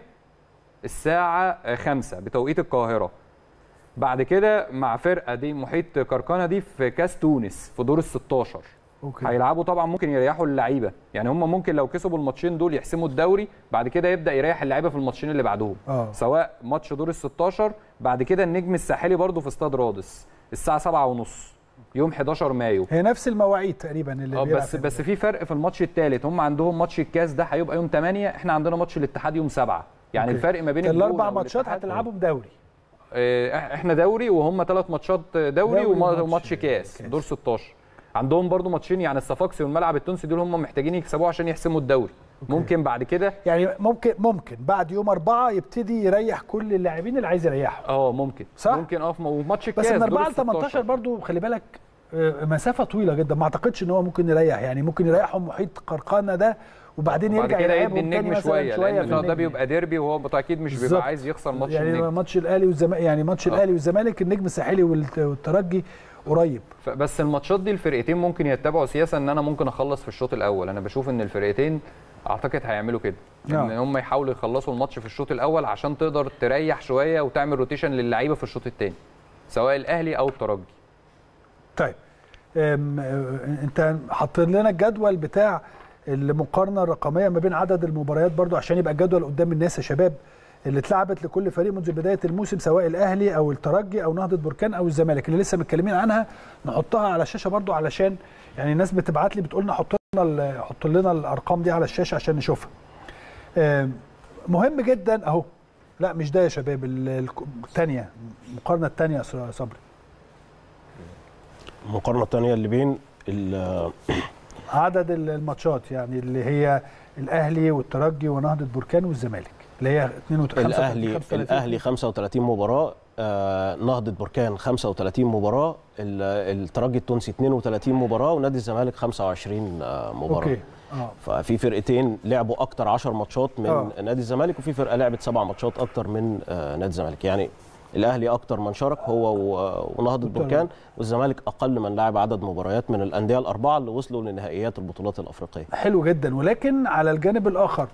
الساعه 5 بتوقيت القاهره بعد كده مع فرقه دي محيط كركانه دي في كاس تونس في دور ال 16 اوكي هيلعبوا طبعا ممكن يريحوا اللعيبه يعني هم ممكن لو كسبوا الماتشين دول يحسموا الدوري بعد كده يبدا يريح اللعيبه في الماتشين اللي بعدهم اه سواء ماتش دور ال 16 بعد كده النجم الساحلي برضو في استاد رادس الساعه 7 ونص يوم 11 مايو هي نفس المواعيد تقريبا اللي اه بيلعب بس فيها. بس في فرق في الماتش الثالث هم عندهم ماتش الكاس ده هيبقى يوم 8 احنا عندنا ماتش الاتحاد يوم 7 يعني أوكي. الفرق ما بين الاربع الجونة ماتشات والاتحاد- هتلعبهم دوري آه، احنا دوري وهم ثلاث ماتشات دوري, دوري وما- وماتش وماتش كاس كاس. دور 16 عندهم برضو ماتشين يعني الصفاقسي والملعب التونسي دول هم محتاجين يكسبوه عشان يحسموا الدوري ممكن بعد كده يعني ممكن ممكن بعد يوم أربعة يبتدي يريح كل اللاعبين اللي عايز يريحهم اه ممكن صح؟ ممكن اه في م- وماتش الكاس بس من دور 4 ل ال 18 16. برضو خلي بالك آه، مسافة طويلة جدا ما اعتقدش ان هو ممكن يريح يعني ممكن يريحهم محيط قرقانة ده وبعدين وبعد يرجع كده يلعبهم يدي تاني النجم مثلا شويه شوية لان في ده النجم. بيبقى ديربي وهو اكيد مش بالظبط. بيبقى عايز يخسر ماتش يعني النجم ماتش الاهلي والزمالك يعني ماتش آه. الاهلي والزمالك النجم الساحلي والت- والترجي قريب ف- بس الماتشات دي الفرقتين ممكن يتبعوا سياسه ان انا ممكن اخلص في الشوط الاول انا بشوف ان الفرقتين اعتقد هيعملوا كده نعم. ان هم يحاولوا يخلصوا الماتش في الشوط الاول عشان تقدر تريح شويه وتعمل روتيشن للعيبه في الشوط الثاني سواء الاهلي او الترجي طيب أم، آه، انت حاطط لنا الجدول بتاع المقارنه الرقميه ما بين عدد المباريات برضو عشان يبقى الجدول قدام الناس يا شباب اللي اتلعبت لكل فريق منذ بدايه الموسم سواء الاهلي او الترجي او نهضه بركان او الزمالك اللي لسه متكلمين عنها نحطها على الشاشه برضو علشان يعني الناس بتبعت لي بتقول لنا حط لنا ال- حط لنا الارقام دي على الشاشه عشان نشوفها أم، مهم جدا اهو لا مش ده يا شباب ال- الثانيه المقارنه الثانيه يا صبري المقارنه الثانيه اللي بين ال- عدد ال- الماتشات يعني اللي هي الاهلي والترجي ونهضه بركان والزمالك اللي هي 32 الاهلي الاهلي 35 مباراه آه نهضه بركان 35 مباراه ال- الترجي التونسي 32 مباراه ونادي الزمالك 25 آه مباراه اوكي اه ففي فرقتين لعبوا اكتر 10 ماتشات من آه. أوه. نادي الزمالك وفي فرقه لعبت سبع ماتشات اكتر من آه نادي الزمالك يعني الاهلي اكتر من شارك هو و- ونهضه والترجي. بركان والزمالك اقل من لعب عدد مباريات من الانديه الاربعه اللي وصلوا لنهائيات البطولات الافريقيه حلو جدا ولكن على الجانب الاخر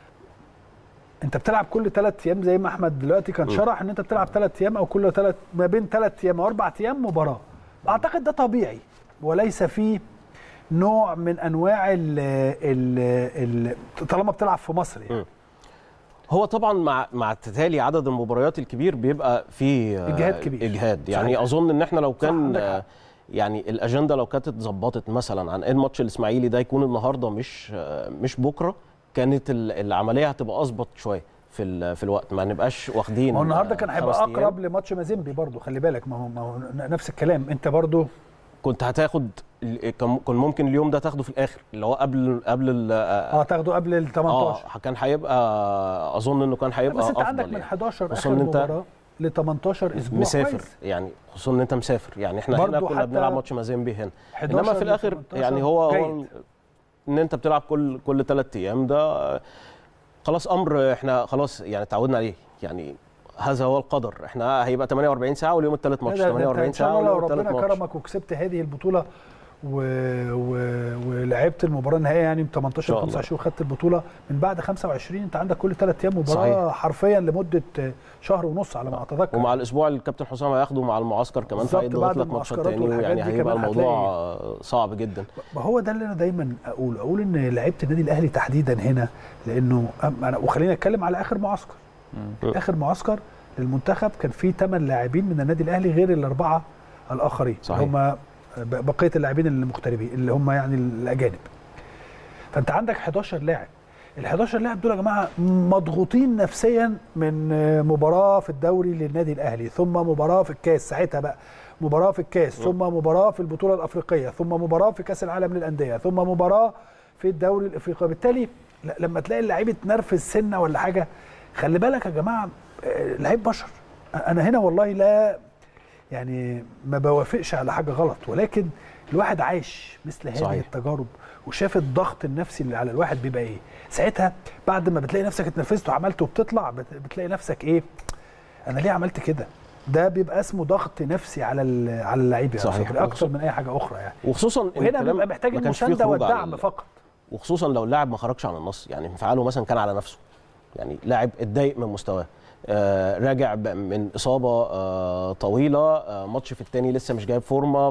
انت بتلعب كل ثلاث ايام زي ما احمد دلوقتي كان شرح ان انت بتلعب ثلاث ايام او كل ثلاث ما بين ثلاث ايام او اربع ايام مباراه اعتقد ده طبيعي وليس فيه نوع من انواع ال ال ال طالما بتلعب في مصر يعني م. هو طبعا مع مع تتالي عدد المباريات الكبير بيبقى في آه، إجهاد كبير. اجهاد يعني صحيح. اظن ان احنا لو صح، كان عندك حق. آه، يعني الاجنده لو كانت اتظبطت مثلا عن ان ماتش الاسماعيلي ده يكون النهارده مش آه، مش بكره كانت ال- العمليه هتبقى اظبط شويه في ال- في الوقت ما نبقاش واخدين ما هو النهارده آه، كان خمس هيبقى أيام. اقرب لماتش مازيمبي برضه خلي بالك ما هو ما هو نفس الكلام انت برضه كنت هتاخد ال- كان كان ممكن اليوم ده تاخده في الاخر اللي هو قبل قبل ال- اه اه تاخده قبل ال 18 آه، كان هيبقى اظن انه كان هيبقى بس انت افضل عندك من يعني. 11 خصوصاً اخر إن أنت مباراه ل 18 اسبوع مسافر كويس. يعني خصوصا ان انت مسافر يعني احنا هنا برضو كنا حتى بنلعب ماتش مازيمبي هنا 11 انما في ل الاخر 18 يعني هو هو جيد. ان انت بتلعب كل كل ثلاث ايام ده آه، خلاص امر احنا خلاص يعني اتعودنا عليه يعني هذا هو القدر احنا هيبقى 48 ساعه واليوم الثالث ماتش لا، ده- ده أنت 48 ان شاء ساعه الله لو واليوم الثالث ربنا ماتش كرمك وكسبت هذه البطوله و... و... ولعبت المباراه النهائيه يعني من 18 شاء الله. 25 وخدت البطوله من بعد 25 انت عندك كل ثلاث ايام مباراه صحيح. حرفيا لمده شهر ونص على ما اتذكر ومع الاسبوع اللي الكابتن حسام هياخده مع المعسكر كمان بالظبط، فهيضغط بعد لك ماتشات المعسكرات تاني والحاجات يعني دي هيبقى كمان الموضوع هتلاقي- آه، صعب جدا ما هو ده اللي انا دايما اقوله اقول ان لعيبه النادي الاهلي تحديدا هنا لانه أم- انا وخلينا نتكلم على اخر معسكر اخر معسكر للمنتخب كان فيه 8 لاعبين من النادي الاهلي غير الاربعه الاخرين صحيح. هم بقيه اللاعبين المغتربين اللي هم يعني الاجانب فانت عندك 11 لاعب ال 11 لاعب دول يا جماعه مضغوطين نفسيا من مباراه في الدوري للنادي الاهلي ثم مباراه في الكاس ساعتها بقى مباراه في الكاس ثم مباراه في البطوله الافريقيه ثم مباراه في كاس العالم للانديه ثم مباراه في الدوري الافريقي بالتالي ل- لما تلاقي اللعيب اتنرفز سنه ولا حاجه خلي بالك يا جماعه آه، لعيب بشر انا هنا والله لا يعني ما بوافقش على حاجه غلط ولكن الواحد عايش مثل هذه صحيح. التجارب وشاف الضغط النفسي اللي على الواحد بيبقى ايه ساعتها بعد ما بتلاقي نفسك اتنفذت وعملت وبتطلع بت- بتلاقي نفسك ايه انا ليه عملت كده ده بيبقى اسمه ضغط نفسي على ال- على اللعيب يا صحيح. صبري اكتر من اي حاجه اخرى يعني وخصوصا إن وهنا الكلام بيبقى محتاج ما كانش فيه المسانده خروج على والدعم ال- فقط وخصوصا لو اللاعب ما خرجش عن النص يعني انفعاله مثلا كان على نفسه يعني لاعب اتضايق من مستواه آه راجع ب- من اصابه آه طويله آه ماتش في التاني لسه مش جايب فورمه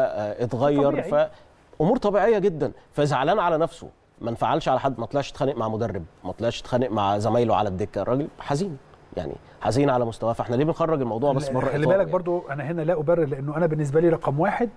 فاتغير طبيعي. فامور طبيعيه جدا فزعلان على نفسه ما انفعلش على حد ما طلعش اتخانق مع مدرب ما طلعش اتخانق مع زمايله على الدكه الراجل حزين يعني حزين على مستواه فاحنا ليه بنخرج الموضوع بس بره خلي إطاره بالك يعني. برضو انا هنا لا ابرر لانه انا بالنسبه لي رقم واحد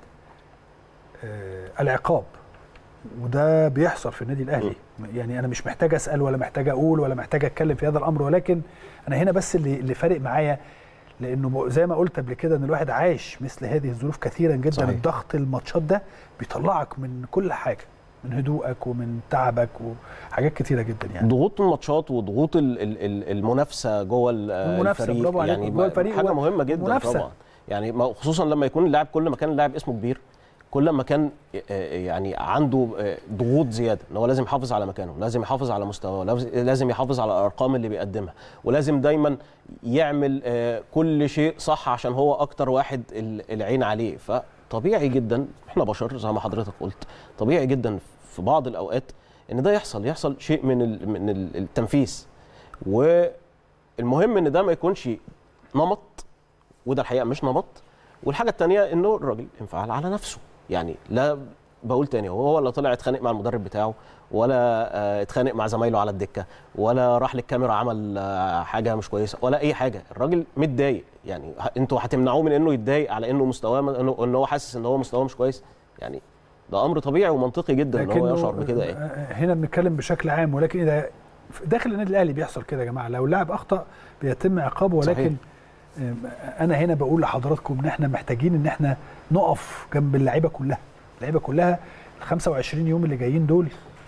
آه العقاب وده بيحصل في النادي الاهلي يعني انا مش محتاج اسال ولا محتاج اقول ولا محتاج اتكلم في هذا الامر ولكن انا هنا بس اللي اللي فارق معايا لانه ب- زي ما قلت قبل كده ان الواحد عايش مثل هذه الظروف كثيرا جدا صحيح. الضغط الماتشات ده بيطلعك من كل حاجه من هدوءك ومن تعبك وحاجات كثيره جدا يعني ضغوط الماتشات وضغوط ال- ال- ال- المنافسه جوه ال- المنافسة، الفريق برافو عليك، يعني جوه الفريق حاجه و- مهمه جدا المنافسة. طبعا يعني ما- خصوصا لما يكون اللاعب كل ما كان اللاعب اسمه كبير كل ما كان آه، يعني عنده آه، ضغوط زياده ان هو لازم يحافظ على مكانه لازم يحافظ على مستواه لاز- لازم يحافظ على الارقام اللي بيقدمها ولازم دايما يعمل آه، كل شيء صح عشان هو اكتر واحد ال- العين عليه فطبيعي جدا احنا بشر زي ما حضرتك قلت طبيعي جدا في بعض الاوقات ان ده يحصل يحصل شيء من ال- من ال- التنفيس والمهم ان ده ما يكونش نمط وده الحقيقه مش نمط والحاجه الثانيه انه الراجل انفعل على نفسه يعني لا بقول تاني هو ولا طلع اتخانق مع المدرب بتاعه ولا آه، اتخانق مع زمايله على الدكه ولا راح للكاميرا عمل آه، حاجه مش كويسه ولا اي حاجه الراجل متضايق يعني ه- انتوا هتمنعوه من انه يتضايق على انه مستواه انه ان هو حاسس ان هو مستواه مش كويس يعني ده امر طبيعي ومنطقي جدا ان هو لكنه يشعر بكده يعني هنا بنتكلم بشكل عام ولكن اذا داخل النادي الاهلي بيحصل كده يا جماعه لو اللاعب اخطا بيتم عقابه ولكن صحيح. آم، انا هنا بقول لحضراتكم ان احنا محتاجين ان احنا نقف جنب اللعيبه كلها اللعيبه كلها ال 25 يوم اللي جايين دول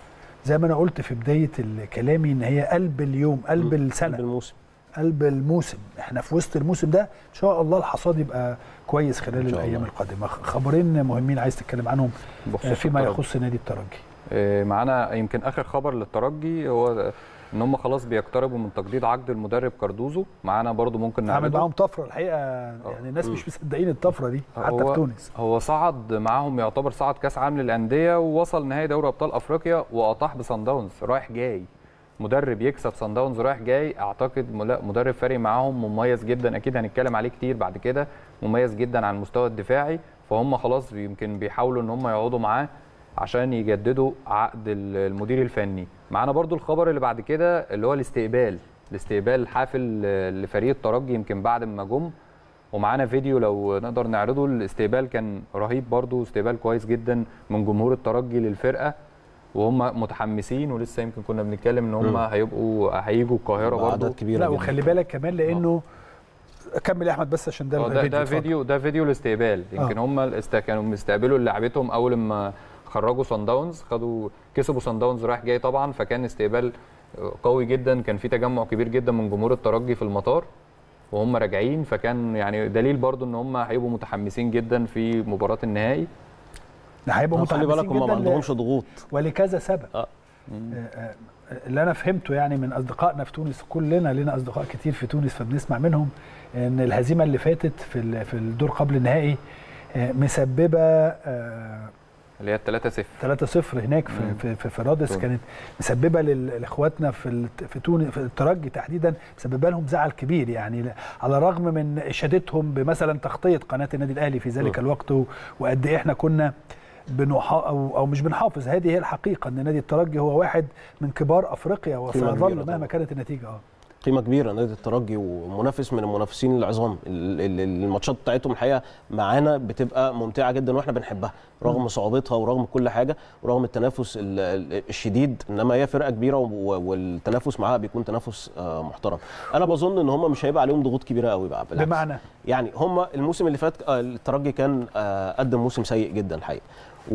زي ما انا قلت في بدايه ال- كلامي ان هي قلب اليوم قلب السنه بالموسم قلب الموسم احنا في وسط الموسم ده ان شاء الله الحصاد يبقى كويس خلال إن شاء الايام الله. القادمه خبرين مهمين عايز تتكلم عنهم بخصوص آه، فيما الترجي. يخص نادي الترجي آه، معانا يمكن اخر خبر للترجي هو ان هم خلاص بيقتربوا من تجديد عقد المدرب كاردوزو معانا برضو ممكن عامل نعرضه معاهم طفره الحقيقه يعني الناس مش مصدقين الطفره دي حتى في هو تونس هو صعد معاهم يعتبر صعد كاس عالم للانديه ووصل نهائي دوري ابطال افريقيا واطاح بصن داونز رايح جاي مدرب يكسب صن داونز رايح جاي اعتقد ملا- مدرب فارق معاهم مميز جدا اكيد هنتكلم عليه كتير بعد كده مميز جدا على المستوى الدفاعي فهم خلاص يمكن بيحاولوا ان هم يقعدوا معاه عشان يجددوا عقد ال- المدير الفني معانا برضو الخبر اللي بعد كده اللي هو الاستقبال الاستقبال حافل آه، لفريق الترجي يمكن بعد ما جم ومعانا فيديو لو نقدر نعرضه الاستقبال كان رهيب برضو استقبال كويس جدا من جمهور الترجي للفرقه وهم متحمسين ولسه يمكن كنا بنتكلم ان هم مم. هيبقوا هيجوا القاهره برضو عدد كبير لا جدا وخلي بالك كمان لانه كمل يا احمد بس عشان ده آه، ده, ده اتفضل. فيديو ده فيديو الاستقبال يمكن هم الاست- كانوا مستقبلوا لعبتهم اول ما خرجوا صن داونز خدوا كسبوا صن داونز رايح جاي طبعا فكان استقبال قوي جدا كان في تجمع كبير جدا من جمهور الترجي في المطار وهم راجعين فكان يعني دليل برضو ان هم هيبقوا متحمسين جدا في مباراه النهائي ده هيبقوا خلي متحمسين بالك هم ما جدا ل- عندهمش ضغوط ولكذا سبب آه. آه، آه، اللي انا فهمته يعني من اصدقائنا في تونس كلنا لنا اصدقاء كتير في تونس فبنسمع منهم ان الهزيمه اللي فاتت في ال- في الدور قبل النهائي آه، مسببه آه، اللي هي 3-0 3-0 هناك في مم. في, في, في رادس تونس. كانت مسببه لل- لاخواتنا في ال- في تونس في الترجي تحديدا مسببه لهم زعل كبير يعني ل- على الرغم من اشادتهم بمثلا تغطيه قناه النادي الاهلي في ذلك مم. الوقت و- وقد ايه احنا كنا بنحا او او مش بنحافظ هذه هي الحقيقه ان نادي الترجي هو واحد من كبار افريقيا وسيظل كبيرة مهما طبعا. كانت النتيجه اه قيمه كبيره نادي الترجي ومنافس من المنافسين العظام ال- ال- الماتشات بتاعتهم الحقيقه معانا بتبقى ممتعه جدا واحنا بنحبها رغم صعوبتها ورغم كل حاجه ورغم التنافس ال- ال- الشديد انما هي فرقه كبيره و- والتنافس معاها بيكون تنافس آه، محترم انا بظن ان هم مش هيبقى عليهم ضغوط كبيره قوي بقى بالعكس. بمعنى يعني هم الموسم اللي فات آه، الترجي كان آه، قدم موسم سيء جدا الحقيقه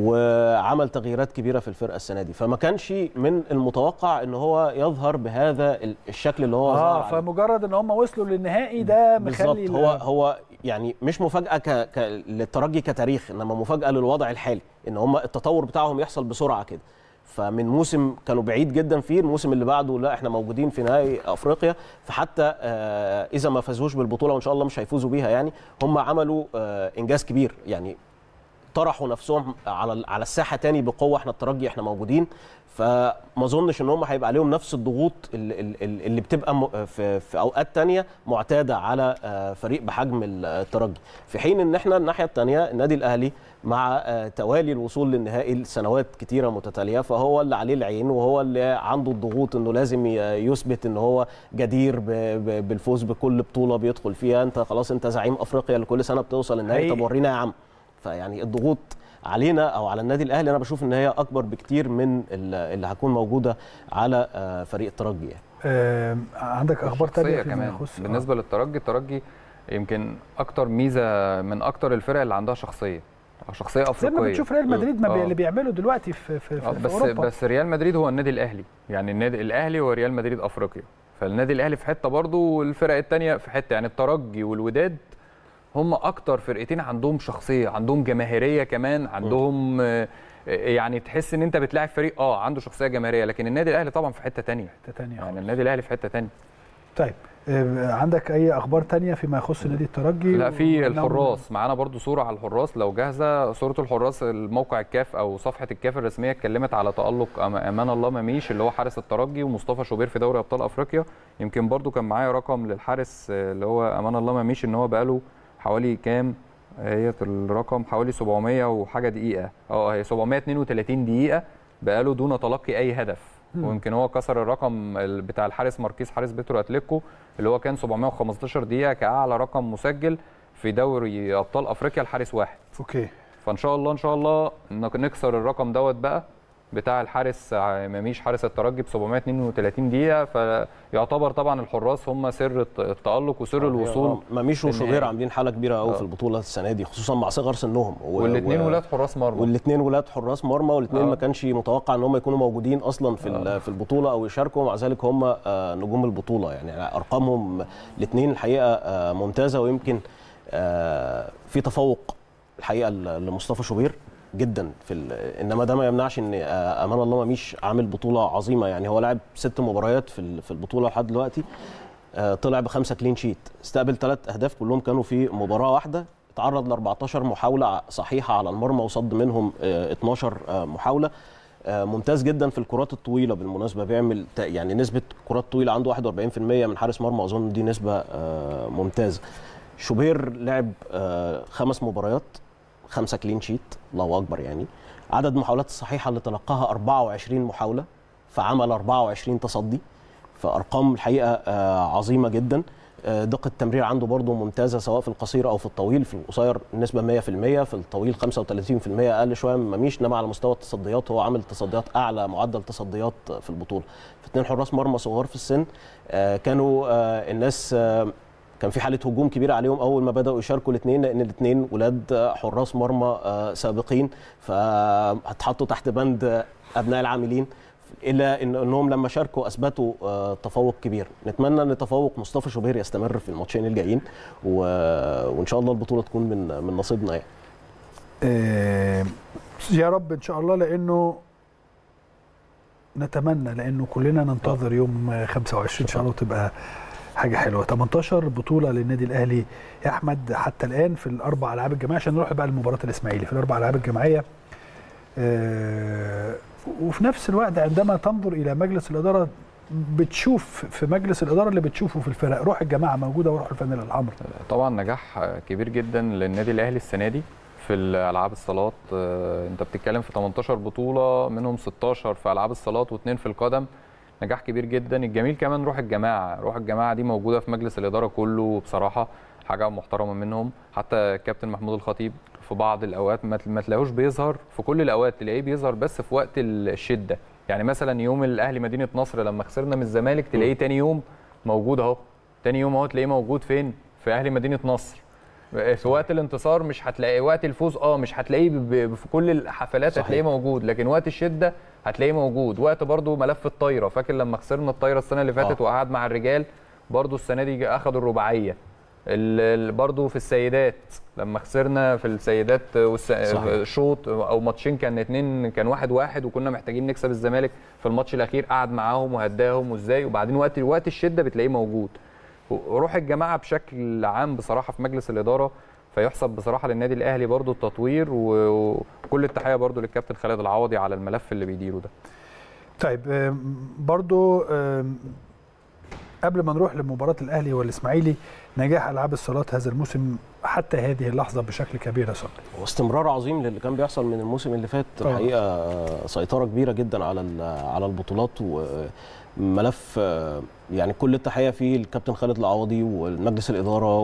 وعمل تغييرات كبيره في الفرقه السنه دي فما كانش من المتوقع ان هو يظهر بهذا ال- الشكل اللي هو ظهر اه عليه. فمجرد ان هم وصلوا للنهائي ده مخلي بالظبط ال- هو هو يعني مش مفاجاه ك... ك... للترجي كتاريخ انما مفاجاه للوضع الحالي ان هم التطور بتاعهم يحصل بسرعه كده فمن موسم كانوا بعيد جدا فيه الموسم اللي بعده لا احنا موجودين في نهائي افريقيا فحتى آه اذا ما فازوش بالبطوله وان شاء الله مش هيفوزوا بيها يعني هم عملوا آه انجاز كبير يعني طرحوا نفسهم على على الساحه تاني بقوه احنا الترجي احنا موجودين فما اظنش ان هم هيبقى عليهم نفس الضغوط اللي, اللي اللي بتبقى م- في, في اوقات تانية معتاده على آه، فريق بحجم الترجي في حين ان احنا الناحيه التانية النادي الاهلي مع آه، توالي الوصول للنهائي لسنوات كتيره متتاليه فهو اللي عليه العين وهو اللي عنده الضغوط انه لازم ي- يثبت ان هو جدير ب- ب- بالفوز بكل بطوله بيدخل فيها انت خلاص انت زعيم افريقيا اللي كل سنه بتوصل النهائي حقيقي. طب ورينا يا عم فيعني الضغوط علينا او على النادي الاهلي انا بشوف ان هي اكبر بكتير من ال- اللي هتكون موجوده على آه، فريق الترجي يعني. آه عندك اخبار الشخصية تانية فيما كمان يخص آه. بالنسبه للترجي الترجي يمكن اكتر ميزه من اكتر الفرق اللي عندها شخصيه أو شخصيه زي افريقيه ما بتشوف ريال مدريد ما بي... آه. اللي بيعمله دلوقتي في في, آه، في, في بس اوروبا بس ريال مدريد هو النادي الاهلي يعني النادي الاهلي هو ريال مدريد افريقيا فالنادي الاهلي في حته برضه والفرق الثانيه في حته يعني الترجي والوداد هم اكتر فرقتين عندهم شخصيه عندهم جماهيريه كمان عندهم آه، يعني تحس ان انت بتلاعب فريق اه عنده شخصيه جماهيريه لكن النادي الاهلي طبعا في حته تانية حته تانية يعني يعني النادي الاهلي في حته تانية طيب آه، عندك اي اخبار تانية فيما يخص نادي الترجي لا في وإنهم- الحراس معانا برضو صوره على الحراس لو جاهزه صوره الحراس الموقع الكاف او صفحه الكاف الرسميه اتكلمت على تالق أم- امان الله مميش اللي هو حارس الترجي ومصطفى شوبير في دوري ابطال افريقيا يمكن برضو كان معايا رقم للحارس آه، اللي هو امان الله مميش ان هو بقاله حوالي كام هي الرقم حوالي 700 وحاجه دقيقه اه هي 732 دقيقه بقاله دون تلقي اي هدف مم. ويمكن هو كسر الرقم ال- بتاع الحارس ماركيز حارس بترو اتليكو اللي هو كان 715 دقيقه كاعلى رقم مسجل في دوري ابطال افريقيا الحارس واحد اوكي فان شاء الله ان شاء الله نك- نكسر الرقم دوت بقى بتاع الحارس ع- مميش حارس الترجي ب 732 دقيقه فيعتبر طبعا الحراس هم سر الت- التالق وسر الوصول مميش وشوبير للنهائي. عاملين حاله كبيره قوي آه. في البطوله السنه دي خصوصا مع صغر سنهم و- والاثنين و- ولاد حراس مرمى والاثنين ولاد حراس مرمى والاثنين آه. ما كانش متوقع ان هم يكونوا موجودين اصلا في ال- في البطوله او يشاركوا مع ذلك هم آه، نجوم البطوله يعني ارقامهم الاثنين الحقيقه آه، ممتازه ويمكن آه، في تفوق الحقيقه ل- لمصطفى شوبير جدا في ال- انما ده ما يمنعش ان آه، امان الله مميش عامل بطوله عظيمه يعني هو لعب ست مباريات في ال- في البطوله لحد دلوقتي آه، طلع بخمسه كلين شيت استقبل ثلاث اهداف كلهم كانوا في مباراه واحده تعرض ل 14 محاوله صحيحه على المرمى وصد منهم آه، 12 آه، محاوله آه، ممتاز جدا في الكرات الطويله بالمناسبه بيعمل ت- يعني نسبه كرات طويله عنده 41% من حارس مرمى اظن دي نسبه آه، ممتازه شوبير لعب آه، خمس مباريات خمسه كلين شيت الله اكبر يعني عدد المحاولات الصحيحه اللي تلقاها 24 محاوله فعمل 24 تصدي فارقام الحقيقه آه، عظيمه جدا آه، دقه التمرير عنده برضه ممتازه سواء في القصير او في الطويل في القصير النسبه 100% في الطويل 35% اقل شويه من مميش انما على مستوى التصديات هو عامل تصديات اعلى معدل تصديات في البطوله في اثنين حراس مرمى صغار في السن آه، كانوا آه، الناس آه، كان في حاله هجوم كبيره عليهم اول ما بداوا يشاركوا الاثنين لان الاثنين ولاد آه، حراس مرمى آه، سابقين فهتحطوا تحت بند آه، ابناء العاملين الا إن انهم لما شاركوا اثبتوا آه، تفوق كبير نتمنى ان تفوق مصطفى شوبير يستمر في الماتشين الجايين و... وان شاء الله البطوله تكون من من نصيبنا يعني آه، يا رب ان شاء الله لانه نتمنى لانه كلنا ننتظر يوم 25 ان شاء الله وتبقى حاجه حلوه 18 بطوله للنادي الاهلي يا احمد حتى الان في الاربع العاب الجماعيه عشان نروح بقى لمباراه الاسماعيلي في الاربع العاب الجماعيه آه، وفي نفس الوقت عندما تنظر الى مجلس الاداره بتشوف في مجلس الاداره اللي بتشوفه في الفرق روح الجماعه موجوده وروح الفانيلا الحمراء طبعا نجاح كبير جدا للنادي الاهلي السنه دي في الالعاب الصالات آه، انت بتتكلم في 18 بطوله منهم 16 في العاب الصالات واثنين في القدم نجاح كبير جدا الجميل كمان روح الجماعه روح الجماعه دي موجوده في مجلس الاداره كله بصراحه حاجه محترمه منهم حتى الكابتن محمود الخطيب في بعض الاوقات ما ما تلاقوش بيظهر في كل الاوقات تلاقيه بيظهر بس في وقت الشده يعني مثلا يوم الاهلي مدينه نصر لما خسرنا من الزمالك تلاقيه تاني يوم موجود اهو تاني يوم اهو تلاقيه موجود فين في اهلي مدينه نصر في وقت الانتصار مش هتلاقي وقت الفوز اه مش هتلاقيه ب- ب- في كل الحفلات صحيح. هتلاقيه موجود لكن وقت الشده هتلاقيه موجود وقت برضو ملف الطايره فاكر لما خسرنا الطايره السنه اللي فاتت آه. وقعد مع الرجال برضو السنه دي اخدوا الرباعيه ال- ال- برضو في السيدات لما خسرنا في السيدات والس- صحيح. شوط او ماتشين كان اتنين كان واحد واحد وكنا محتاجين نكسب الزمالك في الماتش الاخير قعد معاهم وهداهم وازاي وبعدين وقت وقت الشده بتلاقيه موجود روح الجماعه بشكل عام بصراحه في مجلس الاداره فيحسب بصراحه للنادي الاهلي برضو التطوير و- وكل التحيه برضو للكابتن خالد العوضي على الملف اللي بيديره ده طيب آم، برضو آم، قبل ما نروح لمباراة الأهلي والإسماعيلي نجاح ألعاب الصالات هذا الموسم حتى هذه اللحظة بشكل كبير يا صبري واستمرار عظيم للي كان بيحصل من الموسم اللي فات طبعاً. الحقيقه آه، سيطره كبيره جدا على ال- على البطولات وملف آه، يعني كل التحيه فيه الكابتن خالد العوضي والمجلس الاداره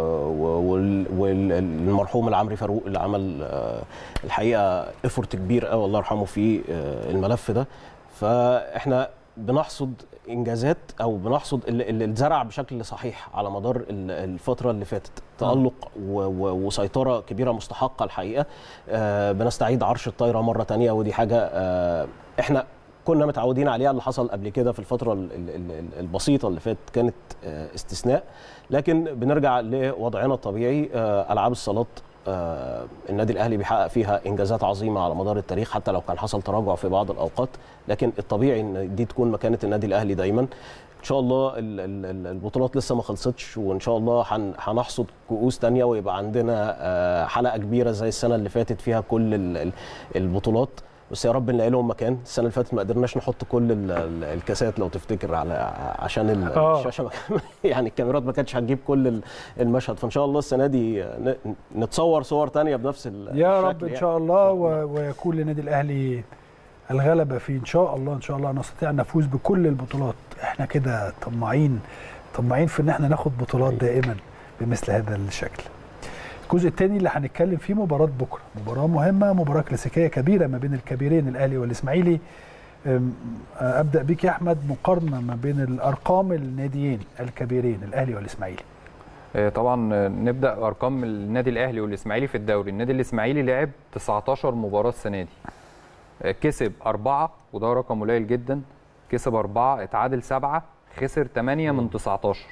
والمرحوم العمري فاروق اللي عمل آه، الحقيقه ايفورت كبير قوي الله يرحمه في آه، الملف ده فاحنا بنحصد انجازات او بنحصد اللي اللي اتزرع بشكل صحيح على مدار ال- الفتره اللي فاتت تالق و- و- وسيطره كبيره مستحقه الحقيقه آه، بنستعيد عرش الطايره مره تانية ودي حاجه آه، احنا كنا متعودين عليها اللي حصل قبل كده في الفتره ال- ال- ال- البسيطه اللي فاتت كانت آه، استثناء لكن بنرجع لوضعنا الطبيعي آه، العاب الصالات آه النادي الاهلي بيحقق فيها انجازات عظيمه على مدار التاريخ حتى لو كان حصل تراجع في بعض الاوقات لكن الطبيعي ان دي تكون مكانه النادي الاهلي دايما ان شاء الله ال- ال- ال- البطولات لسه ما خلصتش وان شاء الله هن- هنحصد كؤوس تانية ويبقى عندنا آه، حلقه كبيره زي السنه اللي فاتت فيها كل ال- ال- البطولات بس يا رب نلاقي لهم مكان السنه اللي فاتت ما قدرناش نحط كل ال- ال- الكاسات لو تفتكر على عشان ال- آه. الشاشه ما كان- يعني الكاميرات ما كانتش هتجيب كل ال- المشهد فان شاء الله السنه دي ن- نتصور صور تانية بنفس ال- يا الشكل رب ان شاء الله و- ويكون للنادي الاهلي الغلبه فيه ان شاء الله ان شاء الله نستطيع ان نفوز بكل البطولات احنا كده طماعين طماعين في ان احنا ناخد بطولات دائما بمثل هذا الشكل الجزء الثاني اللي هنتكلم فيه مباراه بكره مباراه مهمه مباراه كلاسيكيه كبيره ما بين الكبيرين الاهلي والاسماعيلي أم، ابدا بيك يا احمد مقارنه ما بين الارقام الناديين الكبيرين الاهلي والاسماعيلي آه، طبعا آه، نبدا ارقام النادي الاهلي والاسماعيلي في الدوري النادي الاسماعيلي لعب 19 مباراه السنه دي آه، كسب أربعة وده رقم قليل جدا كسب أربعة اتعادل سبعة خسر 8 من 19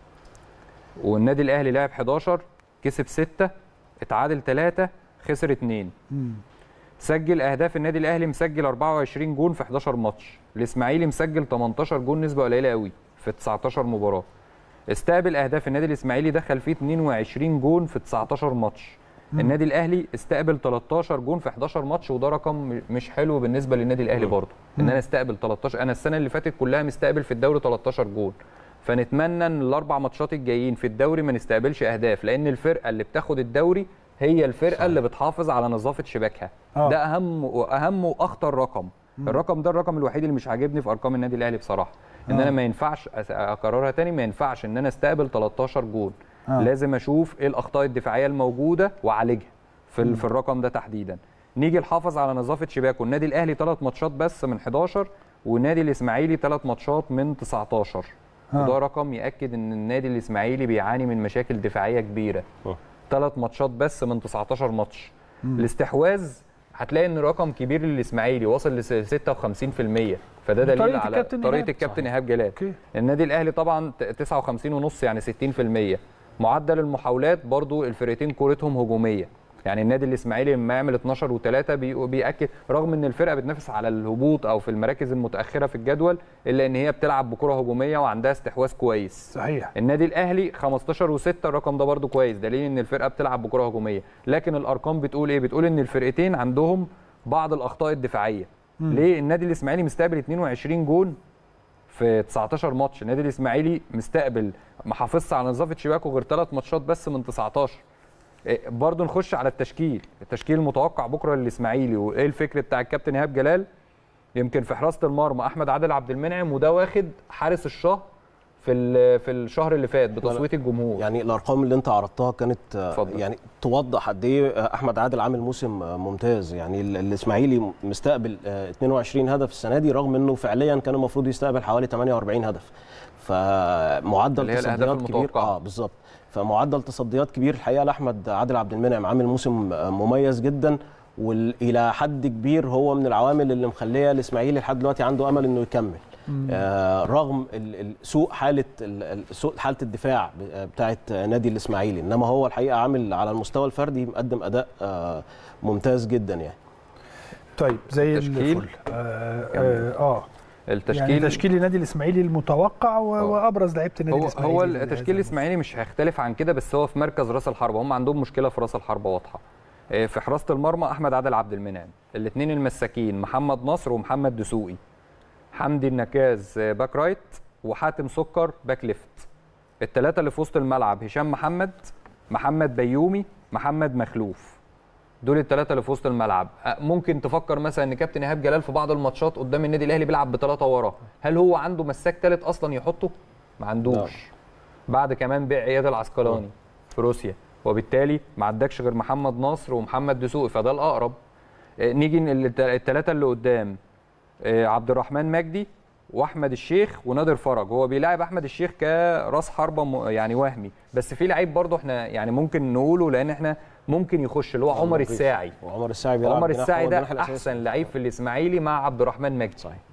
والنادي الأهلي لعب 11 كسب 6 اتعادل 3 خسر 2 سجل أهداف النادي الأهلي مسجل 24 جون في 11 ماتش الإسماعيلي مسجل 18 جون نسبة قليلة قوي في 19 مباراة استقبل أهداف النادي الإسماعيلي دخل فيه 22 جون في 19 ماتش النادي الاهلي استقبل 13 جون في 11 ماتش وده رقم م- مش حلو بالنسبه للنادي الاهلي برضه ان انا استقبل 13 انا السنه اللي فاتت كلها مستقبل في الدوري 13 جون فنتمنى ان الاربع ماتشات الجايين في الدوري ما نستقبلش اهداف لان الفرقه اللي بتاخد الدوري هي الفرقه اللي بتحافظ على نظافه شباكها آه. ده اهم واهم واخطر رقم الرقم ده الرقم الوحيد اللي مش عاجبني في ارقام النادي الاهلي بصراحه ان آه. انا ما ينفعش أس- اكررها تاني ما ينفعش ان انا استقبل 13 جون آه. لازم اشوف ايه الاخطاء الدفاعيه الموجوده واعالجها في ال- في الرقم ده تحديدا نيجي نحافظ على نظافه شباكه النادي الاهلي ثلاث ماتشات بس من 11 والنادي الاسماعيلي ثلاث ماتشات من 19 آه. وده رقم ياكد ان النادي الاسماعيلي بيعاني من مشاكل دفاعيه كبيره آه. ثلاث ماتشات بس من 19 ماتش الاستحواذ هتلاقي ان رقم كبير للاسماعيلي واصل ل 56% فده دليل طريقة على الكابتن طريقه إيهاب. الكابتن ايهاب جلال اوكي النادي الاهلي طبعا ت- 59 ونص يعني 60% معدل المحاولات برضو الفرقتين كورتهم هجوميه يعني النادي الاسماعيلي لما يعمل 12 و3 بياكد رغم ان الفرقه بتنافس على الهبوط او في المراكز المتاخره في الجدول الا ان هي بتلعب بكره هجوميه وعندها استحواذ كويس صحيح النادي الاهلي 15 و6 الرقم ده برده كويس دليل ان الفرقه بتلعب بكره هجوميه لكن الارقام بتقول ايه بتقول ان الفرقتين عندهم بعض الاخطاء الدفاعيه ليه النادي الاسماعيلي مستقبل 22 جون في 19 ماتش النادي الاسماعيلي مستقبل ما حافظش على نظافه شباكه غير ثلاث ماتشات بس من 19 إيه، برضه نخش على التشكيل التشكيل المتوقع بكره للاسماعيلي وايه الفكر بتاع الكابتن ايهاب جلال يمكن في حراسه المرمى احمد عادل عبد المنعم وده واخد حارس الشهر في ال- في الشهر اللي فات بتصويت الجمهور يعني الارقام اللي انت عرضتها كانت آه، اتفضل. يعني توضح قد ايه آه، احمد عادل عامل موسم آه، ممتاز يعني ال- الاسماعيلي مستقبل آه، 22 هدف السنه دي رغم انه فعليا كان المفروض يستقبل حوالي 48 هدف فمعدل اللي هي الأهداف تصديات كبير المتوقعة. اه بالظبط فمعدل تصديات كبير الحقيقه لاحمد عادل عبد المنعم عامل موسم آه، مميز جدا والى حد كبير هو من العوامل اللي مخليه الاسماعيلي لحد دلوقتي عنده امل انه يكمل آه رغم ال- ال- سوء حاله ال- ال- سوء حاله الدفاع ب- آه، بتاعه نادي الاسماعيلي انما هو الحقيقه عامل على المستوى الفردي مقدم اداء آه ممتاز جدا يعني طيب زي التشكيل؟ الفل اه, آه, آه. التشكيل يعني تشكيل النادي الاسماعيلي المتوقع و... آه. وابرز لعيبه النادي هو الاسماعيلي هو لهذا التشكيل الاسماعيلي مش هيختلف عن كده بس هو في مركز راس الحربه هم عندهم مشكله في راس الحربه واضحه آه، في حراسه المرمى احمد عادل عبد المنعم الاثنين المساكين محمد نصر ومحمد دسوقي حمدي النكاز آه، باك رايت وحاتم سكر باك ليفت الثلاثه اللي في وسط الملعب هشام محمد محمد بيومي محمد مخلوف دول الثلاثه اللي في وسط الملعب أه، ممكن تفكر مثلا ان كابتن ايهاب جلال في بعض الماتشات قدام النادي الاهلي بيلعب بثلاثه ورا هل هو عنده مساك ثالث اصلا يحطه ما عندوش بعد كمان بيع اياد العسقلاني في روسيا وبالتالي ما عندكش غير محمد نصر ومحمد دسوقي فده الاقرب آه، نيجي الثلاثه اللي قدام آه، عبد الرحمن مجدي واحمد الشيخ ونادر فرج هو بيلاعب احمد الشيخ كراس حربه م- يعني وهمي بس في لعيب برضه احنا يعني ممكن نقوله لان احنا ممكن يخش اللي هو عمر الساعي وعمر الساعي بيلعب عمر جناح، الساعي هو ده الجناح الأساسي. احسن لعيب في الاسماعيلي مع عبد الرحمن مجدي صحيح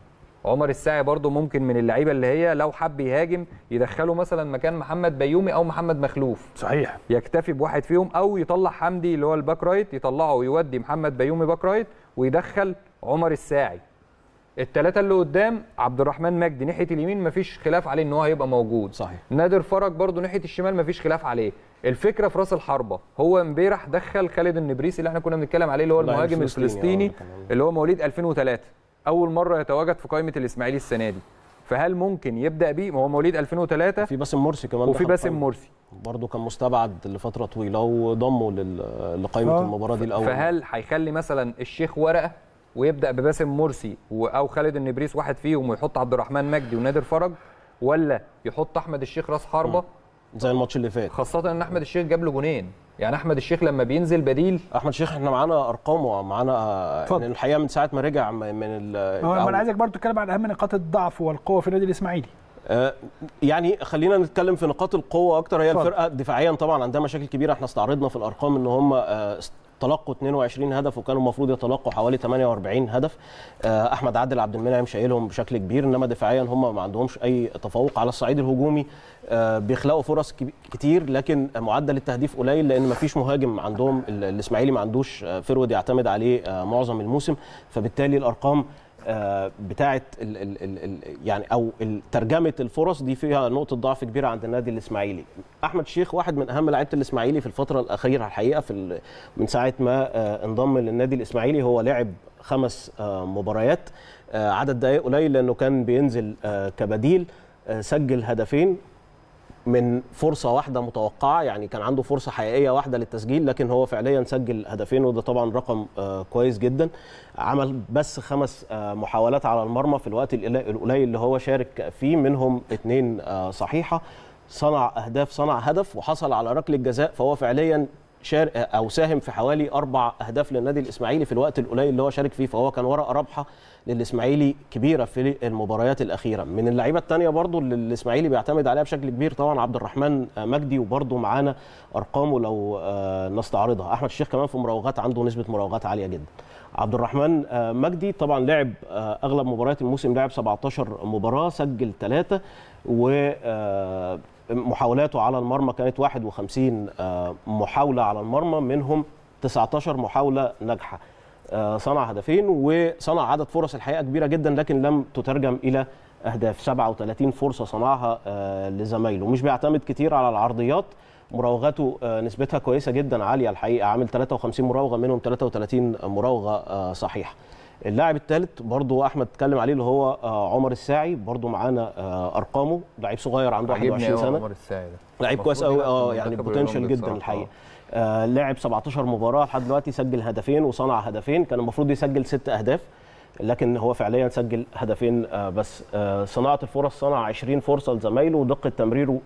عمر الساعي برضو ممكن من اللعيبه اللي هي لو حب يهاجم يدخله مثلا مكان محمد بيومي او محمد مخلوف صحيح يكتفي بواحد فيهم او يطلع حمدي اللي هو الباك رايت يطلعه ويودي محمد بيومي باك رايت ويدخل عمر الساعي الثلاثه اللي قدام عبد الرحمن مجدي ناحيه اليمين مفيش خلاف عليه ان هو هيبقى موجود صحيح نادر فرج برضو ناحيه الشمال مفيش خلاف عليه الفكره في راس الحربه هو امبارح دخل خالد النبريسي اللي احنا كنا بنتكلم عليه اللي هو اللاعب المهاجم الفلسطيني، الفلسطيني آه، اللي كان- اللي هو مواليد 2003 اول مره يتواجد في قائمه الاسماعيلي السنه دي فهل ممكن يبدا بيه ما هو مواليد 2003 في باسم مرسي كمان وفي دخل باسم قائمة. مرسي برضه كان مستبعد لفتره طويله وضمه لل- لقائمه آه. المباراه دي الاول فهل هيخلي مثلا الشيخ ورقه ويبدا بباسم مرسي و- او خالد النبريس واحد فيهم ويحط عبد الرحمن مجدي ونادر فرج ولا يحط احمد الشيخ راس حربه زي الماتش اللي فات خاصه ان احمد الشيخ جاب له جونين يعني احمد الشيخ لما بينزل بديل احمد شيخ احنا معانا ارقامه ومعانا اتفضل. يعني الحقيقه من ساعه ما رجع م- من ال هو أو- انا عايزك برضو تتكلم عن اهم نقاط الضعف والقوه في النادي الاسماعيلي آه، يعني خلينا نتكلم في نقاط القوه اكتر هي اتفضل. الفرقه دفاعيا طبعا عندها مشاكل كبيره احنا استعرضنا في الارقام ان هم آه، تلقوا 22 هدف وكانوا المفروض يتلقوا حوالي 48 هدف آه، احمد عادل عبد المنعم شايلهم بشكل كبير انما دفاعيا هم ما عندهمش اي تفوق على الصعيد الهجومي آه، بيخلقوا فرص كب- كتير لكن معدل التهديف قليل لان ما فيش مهاجم عندهم ال- الاسماعيلي ما عندوش آه، فرود يعتمد عليه آه، معظم الموسم فبالتالي الارقام آه، بتاعه ال ال ال ال يعني او ال- ترجمه الفرص دي فيها نقطه ضعف كبيره عند النادي الاسماعيلي. احمد شيخ واحد من اهم لعيبه الاسماعيلي في الفتره الاخيره الحقيقه في ال- من ساعه ما آه، انضم للنادي الاسماعيلي هو لعب خمس آه، مباريات آه، عدد دقائق قليل لانه كان بينزل آه، كبديل آه، سجل هدفين من فرصه واحده متوقعه يعني كان عنده فرصه حقيقيه واحده للتسجيل لكن هو فعليا سجل هدفين وده طبعا رقم آه، كويس جدا عمل بس خمس آه، محاولات على المرمى في الوقت القليل القليل اللي هو شارك فيه منهم اثنين صحيحه صنع اهداف صنع هدف وحصل على ركله جزاء فهو فعليا شار او ساهم في حوالي اربع اهداف للنادي الاسماعيلي في الوقت القليل اللي هو شارك فيه فهو كان ورقه رابحه للاسماعيلي كبيره في المباريات الاخيره من اللعيبه الثانيه برضو اللي الاسماعيلي بيعتمد عليها بشكل كبير طبعا عبد الرحمن مجدي وبرضو معانا ارقامه لو آه، نستعرضها احمد الشيخ كمان في مراوغات عنده نسبه مراوغات عاليه جدا عبد الرحمن آه، مجدي طبعا لعب آه، اغلب مباريات الموسم لعب 17 مباراه سجل ثلاثه و آه، محاولاته على المرمى كانت 51 آه، محاوله على المرمى منهم 19 محاوله ناجحه آه، صنع هدفين وصنع عدد فرص الحقيقه كبيره جدا لكن لم تترجم الى اهداف 37 فرصه صنعها آه، لزمايله مش بيعتمد كتير على العرضيات مراوغاته آه، نسبتها كويسه جدا عاليه الحقيقه عامل 53 مراوغه منهم 33 مراوغه آه، صحيحه اللاعب الثالث برضو احمد اتكلم عليه اللي هو آه، عمر الساعي برضو معانا آه، ارقامه لعيب صغير عنده عجبني 21 قوي سنه عمر الساعي ده لعيب كويس المفروض قوي يلعب اه في يعني منتخب بوتنشال الأولمبي جدا بصراحة. الحقيقه آه لعب 17 مباراه لحد دلوقتي سجل هدفين وصنع هدفين كان المفروض يسجل ست اهداف لكن هو فعليا سجل هدفين آه بس آه صناعه الفرص صنع 20 فرصه لزمايله ودقه تمريره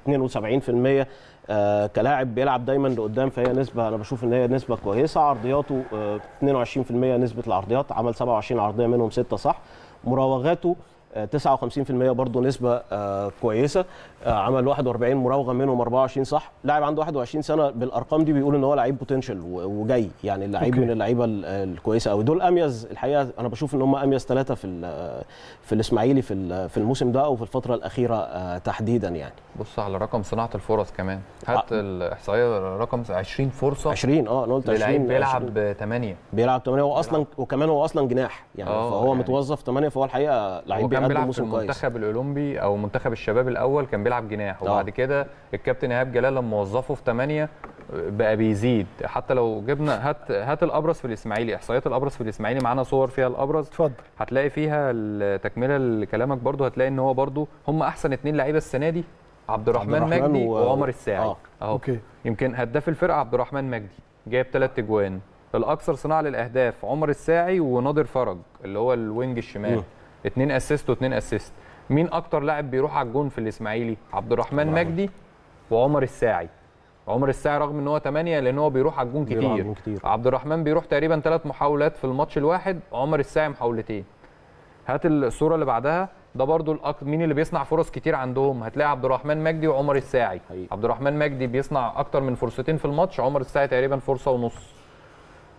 72% آه كلاعب بيلعب دايما لقدام فهي نسبه انا بشوف ان هي نسبه كويسه عرضياته آه 22% نسبه العرضيات عمل 27 عرضيه منهم 6 صح مراوغاته آه، 59% برضه نسبة آه، كويسة آه، عمل 41 مراوغة منهم 24 صح لاعب عنده 21 سنة بالأرقام دي بيقول إن هو لعيب بوتنشال وجاي يعني اللعيب أوكي. من اللعيبة ال- الكويسة قوي دول أميز الحقيقة أنا بشوف إن هم أميز ثلاثة في ال- في الإسماعيلي في ال- في الموسم ده أو في الفترة الأخيرة آه، تحديدا يعني بص على رقم صناعه الفرص كمان هات الاحصائيه رقم 20 فرصه 20 اه أنا قلت 20 للعيب 20. بيلعب 8 بيلعب 8 هو اصلا وكمان هو اصلا جناح يعني آه، فهو يعني. متوظف 8 فهو الحقيقه لعيب هو كان بيقدم بيلعب في موسم كويس المنتخب الاولمبي او منتخب الشباب الاول كان بيلعب جناح وبعد كده الكابتن ايهاب جلال لما وظفه في 8 بقى بيزيد حتى لو جبنا هات هات الابرز في الاسماعيلي احصائيات الابرز في الاسماعيلي معانا صور فيها الابرز اتفضل هتلاقي فيها التكمله لكلامك برضو هتلاقي ان هو برضو هم احسن اتنين لعيبه السنه دي عبد الرحمن, الرحمن مجدي و- وعمر الساعي آه. اهو اوكي يمكن هداف الفرقه عبد الرحمن مجدي جايب ثلاث اجوان الاكثر صناعه للاهداف عمر الساعي وناصر فرج اللي هو الوينج الشمال مم. اتنين اسيست واتنين اسيست مين اكتر لاعب بيروح على الجون في الاسماعيلي عبد الرحمن مجدي وعمر الساعي عمر الساعي رغم ان هو 8 لان هو بيروح على الجون بيروح على كتير الجون كتير. عبد الرحمن بيروح تقريبا ثلاث محاولات في الماتش الواحد عمر الساعي محاولتين هات الصوره اللي بعدها ده برضو الأك... مين اللي بيصنع فرص كتير عندهم هتلاقي عبد الرحمن مجدي وعمر الساعي حقيقي. عبد الرحمن مجدي بيصنع اكتر من فرصتين في الماتش عمر الساعي تقريبا فرصه ونص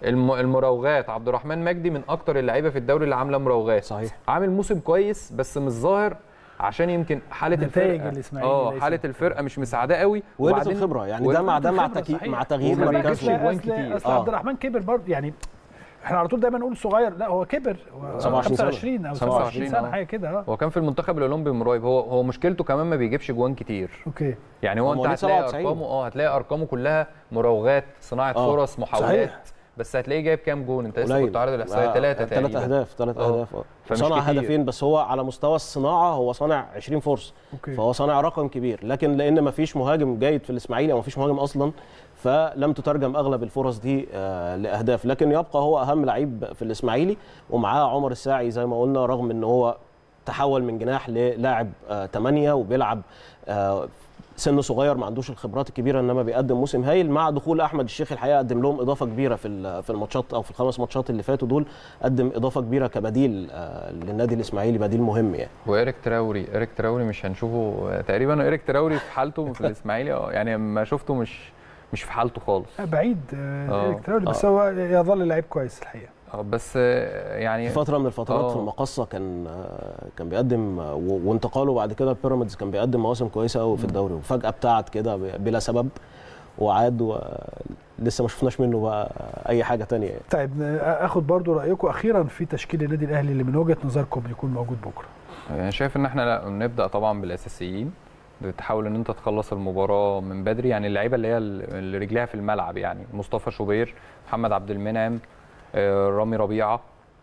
الم- المراوغات عبد الرحمن مجدي من اكتر اللعيبه في الدوري اللي عامله مراوغات صحيح. عامل موسم كويس بس مش ظاهر عشان يمكن حاله نتائج الفرقه الإسماعيلي اه ليست حاله الفرقه مش مساعداه قوي وقله وبعدين- الخبره يعني وقلة ده مع ده مع الخبرة، تكي... صحيح. مع تغيير وما خلي بالك مركزه. أصل- جوان أصل- كتير. اصل آه. عبد الرحمن كبر برضه يعني احنا على طول دايما نقول صغير لا هو كبر هو 27 سنة. 25 او 27 27 سنه آه. حاجه كده اه هو كان في المنتخب الاولمبي من قريب هو هو مشكلته كمان ما بيجيبش جوان كتير اوكي يعني هو هو انت مواليد هتلاقي 97. ارقامه اه هتلاقي ارقامه كلها مراوغات صناعه آه. فرص محاولات صحيح. بس هتلاقيه جايب كام جون انت لسه قليل كنت عارض الاحصائيه ثلاثه ثلاث تقريبا اهداف ثلاث آه. اهداف اه فمش صنع كتير. هدفين بس هو على مستوى الصناعه هو صانع 20 فرصه اوكي فهو صانع رقم كبير لكن لان ما فيش مهاجم جيد في الاسماعيلي او ما فيش مهاجم اصلا فلم تترجم اغلب الفرص دي آه، لاهداف لكن يبقى هو اهم لعيب في الاسماعيلي ومعاه عمر الساعي زي ما قلنا رغم ان هو تحول من جناح للاعب 8 وبيلعب آه، سن صغير ما عندوش الخبرات الكبيره انما بيقدم موسم هايل مع دخول احمد الشيخ الحقيقه قدم لهم اضافه كبيره في ال- في الماتشات او في الخمس ماتشات اللي فاتوا دول قدم اضافه كبيره كبديل آه، للنادي الاسماعيلي بديل مهم يعني وايريك تراوري ايريك تراوري مش هنشوفه تقريبا ايريك تراوري في حالته في الاسماعيلي اه يعني ما شفته مش مش في حالته خالص آه، بعيد آه، آه. إيريك تراوري، بس هو يظل لعيب كويس الحقيقه اه بس آه، يعني في فتره من الفترات آه. في المقصه كان آه، كان بيقدم آه، و- وانتقاله بعد كده بيراميدز كان بيقدم مواسم كويسه قوي في الدوري وفجاه ابتعد كده ب- بلا سبب وعاد ولسه ما شفناش منه بقى اي حاجه تانية يعني. طيب آه، اخد برضو رايكم اخيرا في تشكيل النادي الاهلي اللي من وجهه نظركم يكون موجود بكره يعني شايف ان احنا لا نبدا طبعا بالاساسيين بتحاول ان انت تخلص المباراه من بدري يعني اللعيبه اللي هي اللي رجليها في الملعب يعني مصطفى شوبير محمد عبد المنعم آه، رامي ربيعه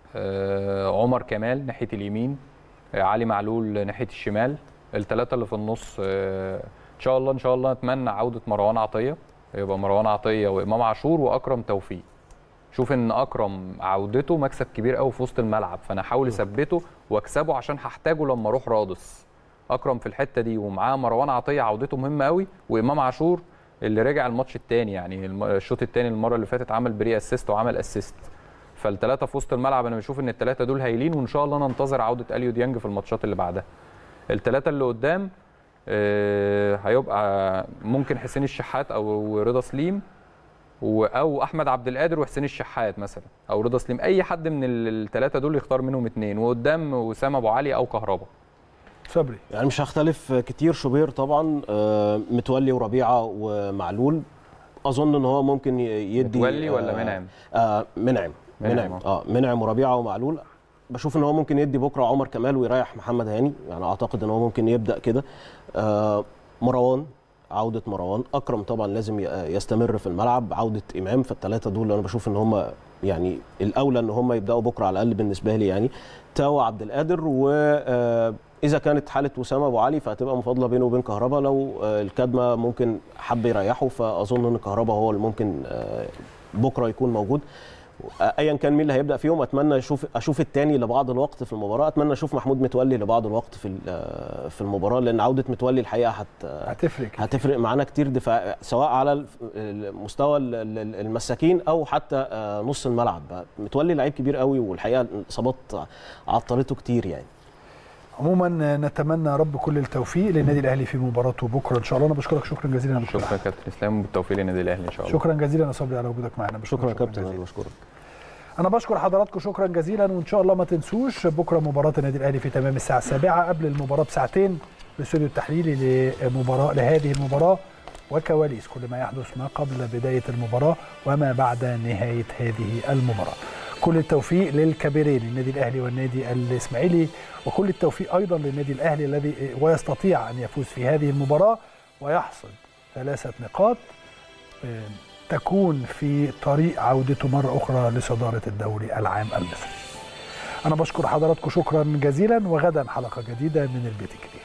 آه، عمر كمال ناحيه اليمين آه، علي معلول ناحيه الشمال الثلاثه اللي في النص آه، ان شاء الله ان شاء الله اتمنى عوده مروان عطيه يبقى مروان عطيه وامام عاشور واكرم توفيق شوف ان اكرم عودته مكسب كبير قوي في وسط الملعب فانا احاول اثبته واكسبه عشان هحتاجه لما اروح رادس اكرم في الحته دي ومعاه مروان عطيه عودته مهمه قوي وامام عاشور اللي رجع الماتش الثاني يعني الم- الشوط الثاني المره اللي فاتت عمل بري اسيست وعمل اسيست فالثلاثه في وسط الملعب انا بشوف ان الثلاثه دول هايلين وان شاء الله ننتظر عوده اليو ديانج في الماتشات اللي بعدها الثلاثه اللي قدام آه، هيبقى ممكن حسين الشحات او رضا سليم و- او احمد عبد القادر وحسين الشحات مثلا او رضا سليم اي حد من الثلاثه دول يختار منهم اثنين وقدام وسام ابو علي او كهربا صبري يعني مش هختلف كتير شوبير طبعا آه، متولي وربيعه ومعلول اظن ان هو ممكن ي- يدي متولي ولا آه، منعم آه منعم منعم، منعم اه منعم وربيعه ومعلول بشوف ان هو ممكن يدي بكره عمر كمال ويريح محمد هاني يعني اعتقد ان هو ممكن يبدا كده آه مروان عوده مروان اكرم طبعا لازم ي- يستمر في الملعب عوده امام فالثلاثه دول انا بشوف ان هم يعني الاولى ان هم يبداوا بكره على الاقل بالنسبه لي يعني تاو عبد القادر و آه، اذا كانت حاله وسام ابو علي فهتبقى مفاضله بينه وبين كهربا لو آه، الكدمه ممكن حب يريحه فاظن ان كهربا هو اللي ممكن آه، بكره يكون موجود ايا كان مين اللي هيبدا فيهم اتمنى اشوف اشوف الثاني لبعض الوقت في المباراه اتمنى اشوف محمود متولي لبعض الوقت في ال- في المباراه لان عوده متولي الحقيقه هت هتفرق كتير. هتفرق معانا كتير دفاع سواء على الف- المستوى ال- ال- المساكين او حتى آه، نص الملعب متولي لعيب كبير قوي والحقيقه الاصابات عطلته كتير يعني عموما نتمنى يا رب كل التوفيق للنادي الاهلي في مباراته بكره ان شاء الله انا بشكرك شكرا جزيلا يا دكتور شكرا أحمد. كابتن اسلام وبالتوفيق للنادي الاهلي ان شاء الله شكرا جزيلا يا صبري على وجودك معنا بشكرك شكرا يا كابتن جزيلا. انا بشكرك انا بشكر حضراتكم شكرا جزيلا وان شاء الله ما تنسوش بكره مباراه النادي الاهلي في تمام الساعه السابعة قبل المباراه بساعتين الاستوديو التحليلي لمباراه لهذه المباراه وكواليس كل ما يحدث ما قبل بدايه المباراه وما بعد نهايه هذه المباراه كل التوفيق للكبيرين النادي الاهلي والنادي الاسماعيلي وكل التوفيق ايضا للنادي الاهلي الذي ويستطيع ان يفوز في هذه المباراه ويحصد ثلاثه نقاط آه، تكون في طريق عودته مرة أخرى لصدارة الدوري العام المصري أنا بشكر حضراتكم شكرا جزيلا وغدا حلقة جديدة من البيت الكبير